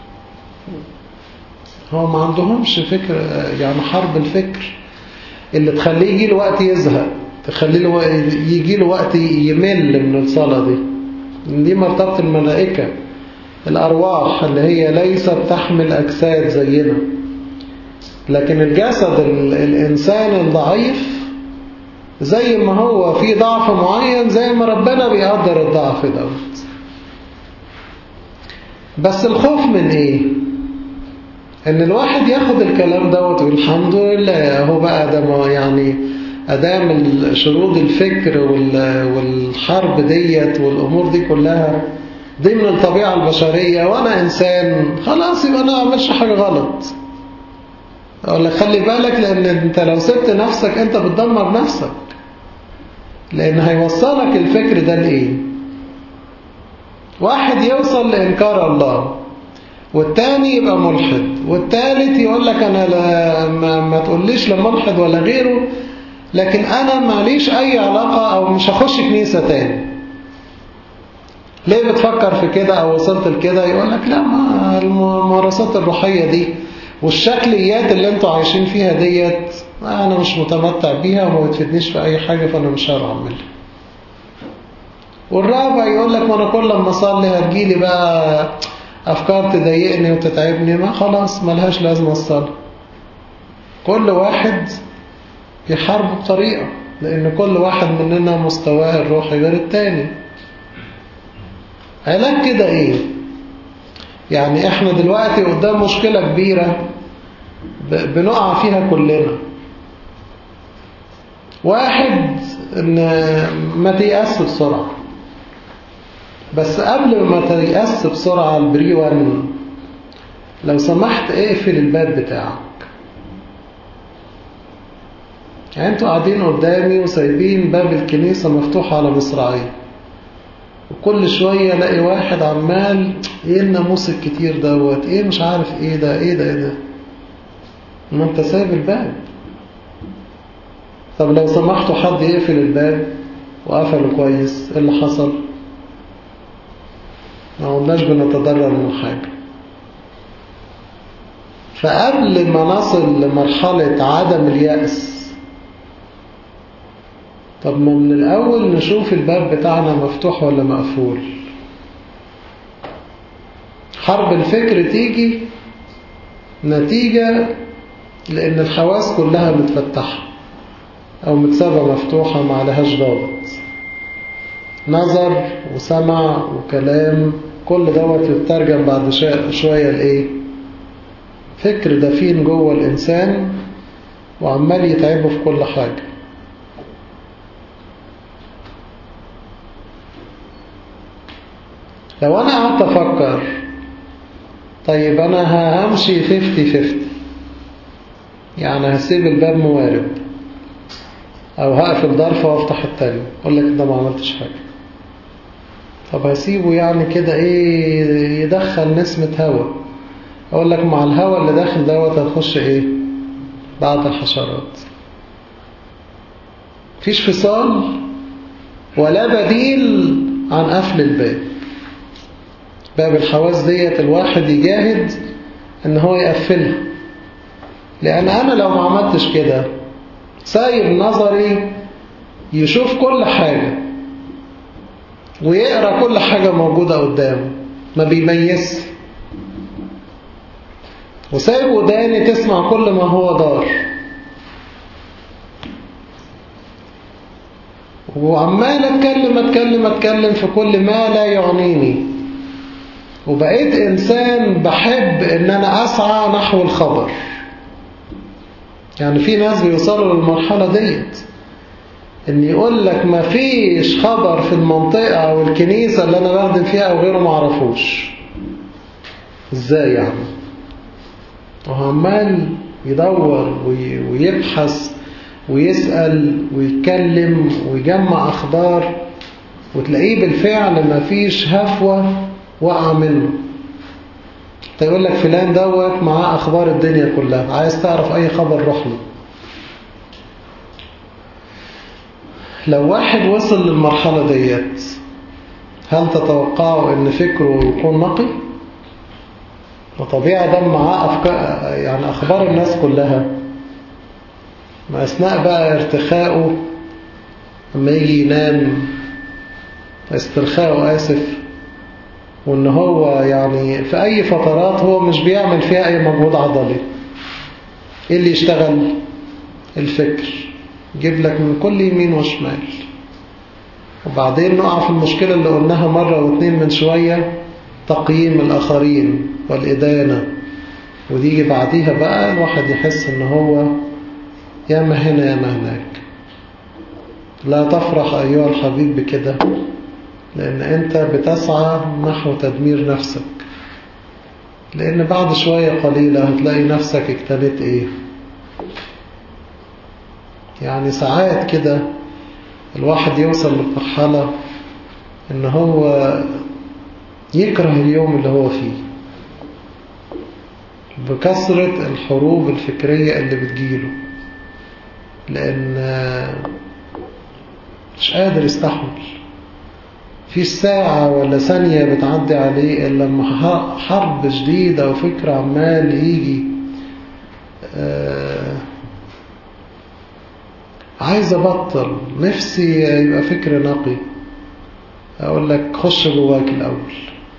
هو ما عندهمش فكر يعني حرب الفكر اللي تخليه يجي له وقت يزهق تخليه له يجي له وقت يمل من الصلاة دي دي مرتبة الملائكة الأرواح اللي هي ليست تحمل أجساد زينا لكن الجسد الإنسان الضعيف زي ما هو في ضعف معين زي ما ربنا بيقدر الضعف دوت بس الخوف من ايه ان الواحد ياخد الكلام دوت ويقول الحمد لله هو بقى ده ما يعني ادام شرود الفكر والحرب ديت والامور دي كلها دي من الطبيعة البشرية وانا انسان خلاص يبقى انا عملش حاجة غلط اقول لك خلي بالك لان انت لو سبت نفسك انت بتدمر نفسك لان هيوصلك الفكر ده لايه واحد يوصل لانكار الله والتاني يبقى ملحد والتالت يقول لك انا لا ما, ما تقوليش لا ملحد ولا غيره لكن انا ماليش اي علاقة او مش هخش كنيسة تاني ليه بتفكر في كده او وصلت لكده يقول لك لا ما الممارسات الروحية دي والشكليات اللي انتوا عايشين فيها ديت انا مش متمتع بيها وما بتفيدنيش في اي حاجة فانا مش هعملها والرابع يقول لك ما انا كل لما اصلي هتجيلي بقى افكار تضايقني وتتعبني ما خلاص ملهاش لازمه الصلاه كل واحد يحارب بطريقه لان كل واحد مننا مستواه الروحي غير التاني علاج كده ايه يعني احنا دلوقتي قدام مشكله كبيره بنقع فيها كلنا واحد ان ما تيأس بسرعه بس قبل ما تيأس بسرعة البري وان لو سمحت اقفل الباب بتاعك يعني انتوا قاعدين قدامي وسايبين باب الكنيسة مفتوح على مصراعيه وكل شوية الاقي واحد عمال ايه الناموس الكتير دوت ايه مش عارف ايه ده ايه ده ايه ده ما انت سايب الباب طب لو سمحتوا حد يقفل الباب وقفله كويس ايه اللي حصل ما قلناش بنتضرر من حاجة فقبل ما نصل لمرحلة عدم اليأس طب ما من الأول نشوف الباب بتاعنا مفتوح ولا مقفول حرب الفكر تيجي نتيجة لأن الحواس كلها متفتحة أو متسابة مفتوحة ما عليهاش ضابط نظر وسمع وكلام كل دوت يترجم بعد شوية لإيه فكر دفين جوه الإنسان وعمال يتعبه في كل حاجة لو أنا قعدت أفكر طيب أنا همشي 50-50 يعني هسيب الباب موارب أو هقفل ضرفة وافتح التاني أقول لك ده ما عملتش حاجة طب هسيبه يعني كده إيه يدخل نسمة هواء أقول لك مع الهواء اللي داخل دوت هتخش إيه بعض الحشرات فيش فصال ولا بديل عن قفل الباب باب الحواس ديت الواحد يجاهد ان هو يقفلها لان انا لو ما عملتش كده سايب نظري يشوف كل حاجة ويقرأ كل حاجة موجودة قدامه ما بيميز وسايب وداني تسمع كل ما هو دار وعمال اتكلم اتكلم اتكلم في كل ما لا يعنيني وبقيت انسان بحب ان انا اسعى نحو الخبر يعني في ناس بيوصلوا للمرحلة ديت ان يقول لك ما فيش خبر في المنطقة او الكنيسة اللي انا بخدم فيها او غيره معرفوش ازاي يعني وهو عمال يدور ويبحث ويسأل ويتكلم ويجمع أخبار وتلاقيه بالفعل ما فيش هفوة وقع منه تقول لك فلان دوت معاه أخبار الدنيا كلها عايز تعرف أي خبر روح له لو واحد وصل للمرحلة ديت هل تتوقعوا ان فكره يكون نقي وطبيعة ده معاه أفكار يعني أخبار الناس كلها ما أثناء بقى ارتخائه لما يجي ينام استرخائه آسف وإن هو يعني في أي فترات هو مش بيعمل فيها أي مجهود عضلي إيه اللي يشتغل الفكر يجيب لك من كل يمين وشمال وبعدين نقع في المشكلة اللي قلناها مرة واثنين من شوية تقييم الآخرين والإدانة ودي بعديها بقى الواحد يحس ان هو ياما هنا ياما هناك لا تفرح أيها الحبيب بكده لأن أنت بتسعى نحو تدمير نفسك لأن بعد شوية قليلة هتلاقي نفسك اكتنت إيه يعني ساعات كده الواحد يوصل لمرحلة إن هو يكره اليوم اللي هو فيه بكثرة الحروب الفكرية اللي بتجيله لأن مش قادر يستحمل في ساعة ولا ثانية بتعدي عليه إلا لما حرب شديدة وفكر عمال يجي آه عايز أبطل نفسي يبقى فكر نقي أقول لك خش جواك الأول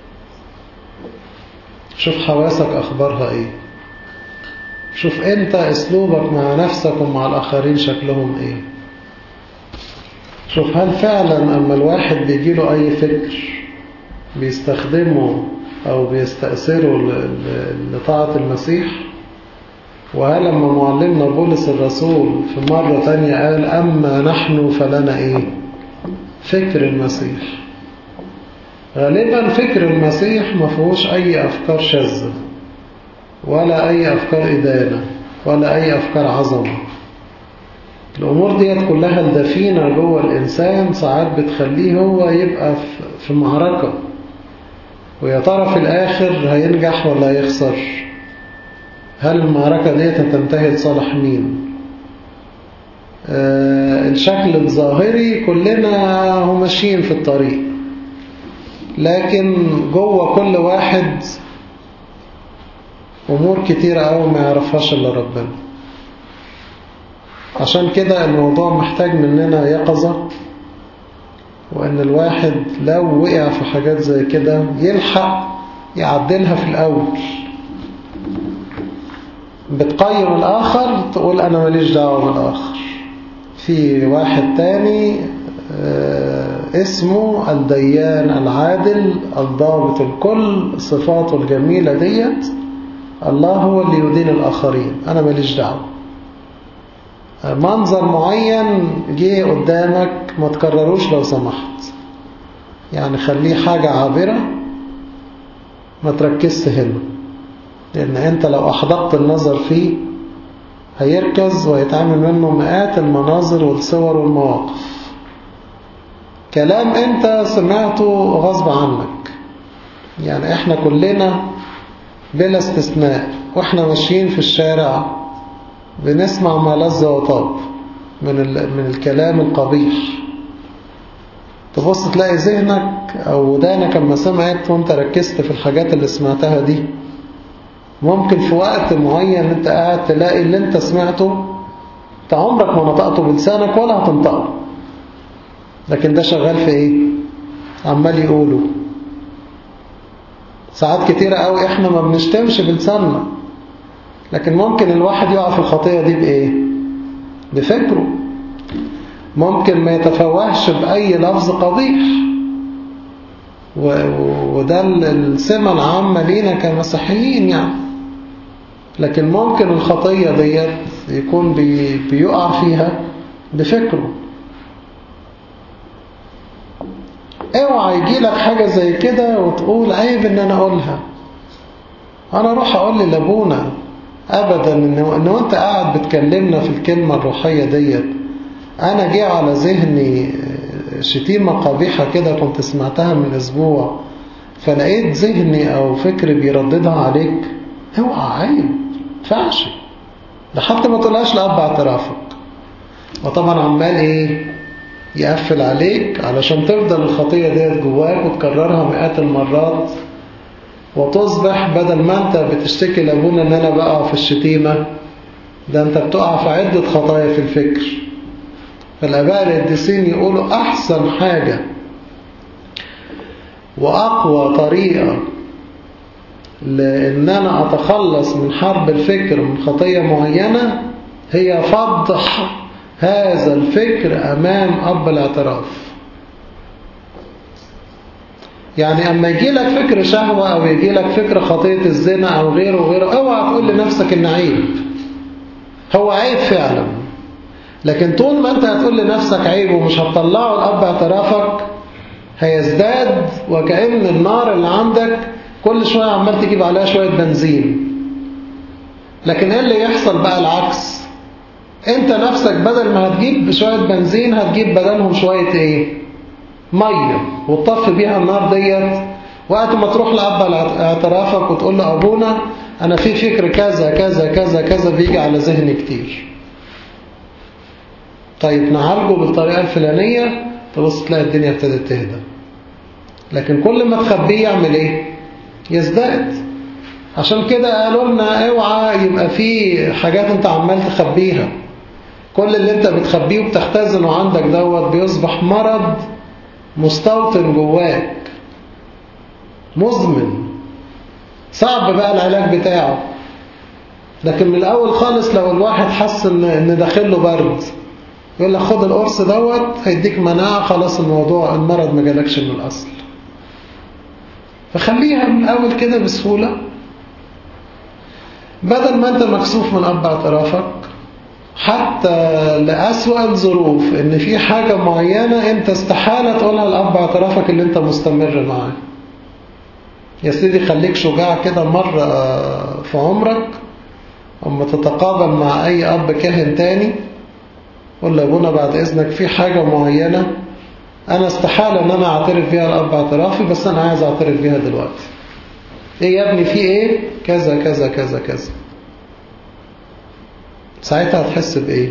شوف حواسك أخبارها إيه شوف أنت أسلوبك مع نفسك ومع الآخرين شكلهم إيه شوف هل فعلا أما الواحد بيجيله أي فكر بيستخدمه أو بيستأثره لطاعة المسيح وهل لما معلمنا بولس الرسول في مرة تانية قال أما نحن فلنا إيه فكر المسيح غالبا فكر المسيح ما فيهوش أي أفكار شاذة ولا أي أفكار إدانة ولا أي أفكار عظمة الأمور ديت كلها الدفينة جوه الإنسان ساعات بتخليه هو يبقى في معركة ويا ترى في الآخر هينجح ولا هيخسر هل المعركة ديت هتنتهي لصالح مين آه الشكل الظاهري كلنا هم ماشيين في الطريق لكن جوه كل واحد أمور كتيرة أوي ما يعرفهاش إلا ربنا عشان كده الموضوع محتاج مننا يقظة وأن الواحد لو وقع في حاجات زي كده يلحق يعدلها في الأول بتقيم الآخر تقول أنا ماليش دعوة بالآخر في واحد تاني اسمه الديان العادل الضابط الكل صفاته الجميلة ديت الله هو اللي يدين الآخرين أنا ماليش دعوة منظر معين جه قدامك ما تكرروش لو سمحت يعني خليه حاجة عابرة ما تركزش هنا لأن أنت لو أحضقت النظر فيه هيركز ويتعامل منه مئات المناظر والصور والمواقف كلام أنت سمعته غصب عنك يعني احنا كلنا بلا استثناء واحنا ماشيين في الشارع بنسمع ما لذ وطاب من, من الكلام القبيح تبص تلاقي ذهنك أو ودانك لما سمعت وانت ركزت في الحاجات اللي سمعتها دي ممكن في وقت معين انت قاعد تلاقي اللي انت سمعته انت عمرك ما نطقته بلسانك ولا هتنطقه لكن ده شغال في ايه عمال يقوله ساعات كتيرة قوي احنا ما بنشتمش بلساننا لكن ممكن الواحد يقع في الخطية دي بايه بفكره ممكن ما يتفوهش بأي لفظ قبيح وده السمة العامة لينا كمسيحيين يعني لكن ممكن الخطية ديت يكون بي بيقع فيها بفكره اوعى يجي لك حاجة زي كده وتقول عيب ان انا اقولها انا اروح اقول لابونا ابدا انه ان انت قاعد بتكلمنا في الكلمة الروحية ديت انا جه على ذهني شتيمة قبيحة كده كنت سمعتها من اسبوع فلقيت ذهني او فكري بيرددها عليك اوعى عيب فعش ده حتى ما تقولهاش لأب اعترافك وطبعا عمال ايه يقفل عليك علشان تفضل الخطية ديت جواك وتكررها مئات المرات وتصبح بدل ما انت بتشتكي لابونا ان انا بقع في الشتيمة ده انت بتقع في عدة خطايا في الفكر فالاباء القديسين يقولوا احسن حاجة واقوى طريقة لان انا اتخلص من حرب الفكر من خطية معينة هي فضح هذا الفكر أمام أب الاعتراف يعني أما يجي لك فكر شهوة أو يجي لك فكر خطية الزنا أو غيره وغيره اوعى تقول لنفسك إن عيب هو عيب فعلا لكن طول ما أنت هتقول لنفسك عيب ومش هتطلعه لأب اعترافك هيزداد وكأن النار اللي عندك كل شوية عمال تجيب عليها شوية بنزين لكن ايه اللي يحصل بقى العكس انت نفسك بدل ما هتجيب شوية بنزين هتجيب بدلهم شوية ايه مية وتطفي بيها النار ديت وقت ما تروح لأب اعترافك وتقول له أبونا أنا في فكر كذا كذا كذا كذا بيجي على ذهني كتير طيب نعالجه بالطريقة الفلانية تبص تلاقي الدنيا ابتدت تهدى لكن كل ما تخبيه يعمل ايه يزداد عشان كده قالوا لنا اوعى يبقى في حاجات انت عمال تخبيها كل اللي انت بتخبيه وبتختزنه عندك دوت بيصبح مرض مستوطن جواك مزمن صعب بقى العلاج بتاعه لكن من الاول خالص لو الواحد حس ان ان داخله برد يقول لك خد القرص دوت هيديك مناعه خلاص الموضوع المرض ما جالكش من الاصل فخليها من الاول كده بسهوله بدل ما انت مكسوف من اب اعترافك حتى لأسوأ الظروف ان في حاجة معينة انت استحالة تقولها لأب اعترافك اللي انت مستمر معاه يا سيدي خليك شجاع كده مرة في عمرك اما تتقابل مع اي اب كاهن تاني قول له ابونا بعد اذنك في حاجة معينة انا استحالة ان انا اعترف بيها لأب اعترافي بس انا عايز اعترف بيها دلوقتي ايه يا ابني في ايه كذا كذا كذا كذا ساعتها هتحس بايه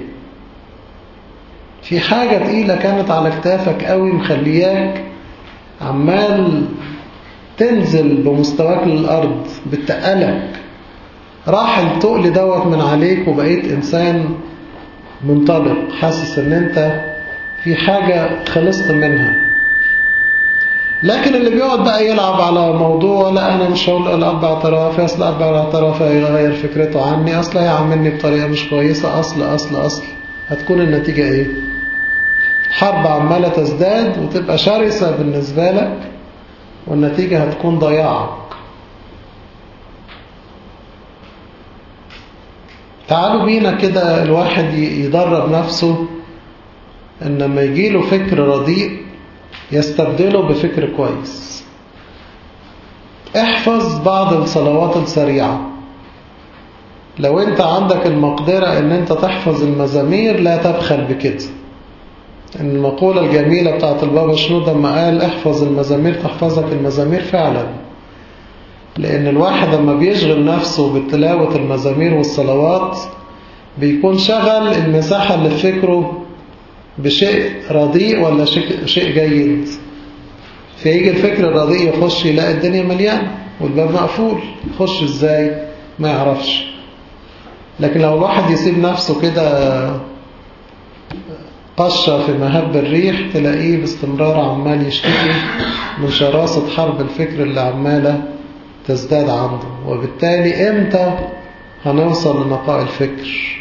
في حاجة تقيلة كانت على كتافك قوي مخلياك عمال تنزل بمستواك للأرض بتقلك راح التقل دوت من عليك وبقيت إنسان منطلق حاسس ان انت في حاجة خلصت منها لكن اللي بيقعد بقى يلعب على موضوع لا انا مش هقول الاب اعترافي اصل الاب اعترافي هيغير فكرته عني اصل هيعاملني بطريقه مش كويسه اصل اصل اصل هتكون النتيجه ايه حرب عماله تزداد وتبقى شرسه بالنسبه لك والنتيجه هتكون ضياعك تعالوا بينا كده الواحد يدرب نفسه ان لما يجيله فكر رديء يستبدله بفكر كويس احفظ بعض الصلوات السريعة لو انت عندك المقدرة ان انت تحفظ المزامير لا تبخل بكده المقولة الجميلة بتاعت البابا شنودة لما قال احفظ المزامير تحفظك المزامير فعلا لأن الواحد لما بيشغل نفسه بتلاوة المزامير والصلوات بيكون شغل المساحة اللي في فكره بشيء رديء ولا شيء جيد فيجي الفكر الرديء يخش يلاقي الدنيا مليانة والباب مقفول يخش ازاي ما يعرفش لكن لو الواحد يسيب نفسه كده قشة في مهب الريح تلاقيه باستمرار عمال يشتكي من شراسة حرب الفكر اللي عمالة تزداد عنده وبالتالي امتى هنوصل لنقاء الفكر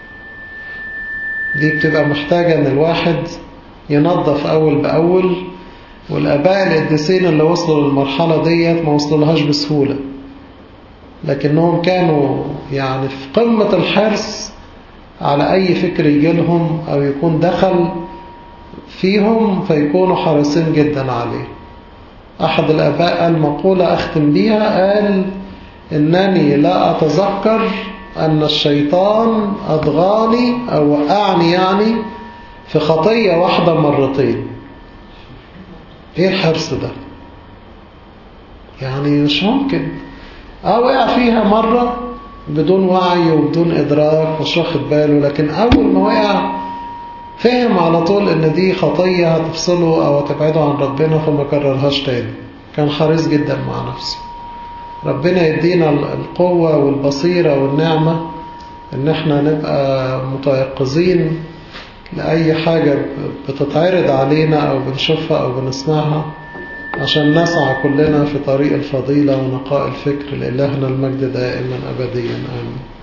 دي بتبقى محتاجة ان الواحد ينظف اول باول والاباء القديسين اللي وصلوا للمرحلة ديت ما وصلولهاش بسهولة لكنهم كانوا يعني في قمة الحرص على أي فكر يجي لهم أو يكون دخل فيهم فيكونوا حريصين جدا عليه أحد الآباء قال مقولة أختم بيها قال إنني لا أتذكر أن الشيطان أضغاني أو وقعني يعني في خطية واحدة مرتين إيه الحرص ده يعني مش ممكن أو وقع فيها مرة بدون وعي وبدون إدراك مش واخد باله لكن أول ما وقع فهم على طول إن دي خطية هتفصله أو هتبعده عن ربنا فما كررهاش تاني كان حريص جدا مع نفسه ربنا يدينا القوة والبصيرة والنعمة إن احنا نبقى متيقظين لأي حاجة بتتعرض علينا أو بنشوفها أو بنسمعها عشان نسعى كلنا في طريق الفضيلة ونقاء الفكر لإلهنا المجد دائما أبديا آمين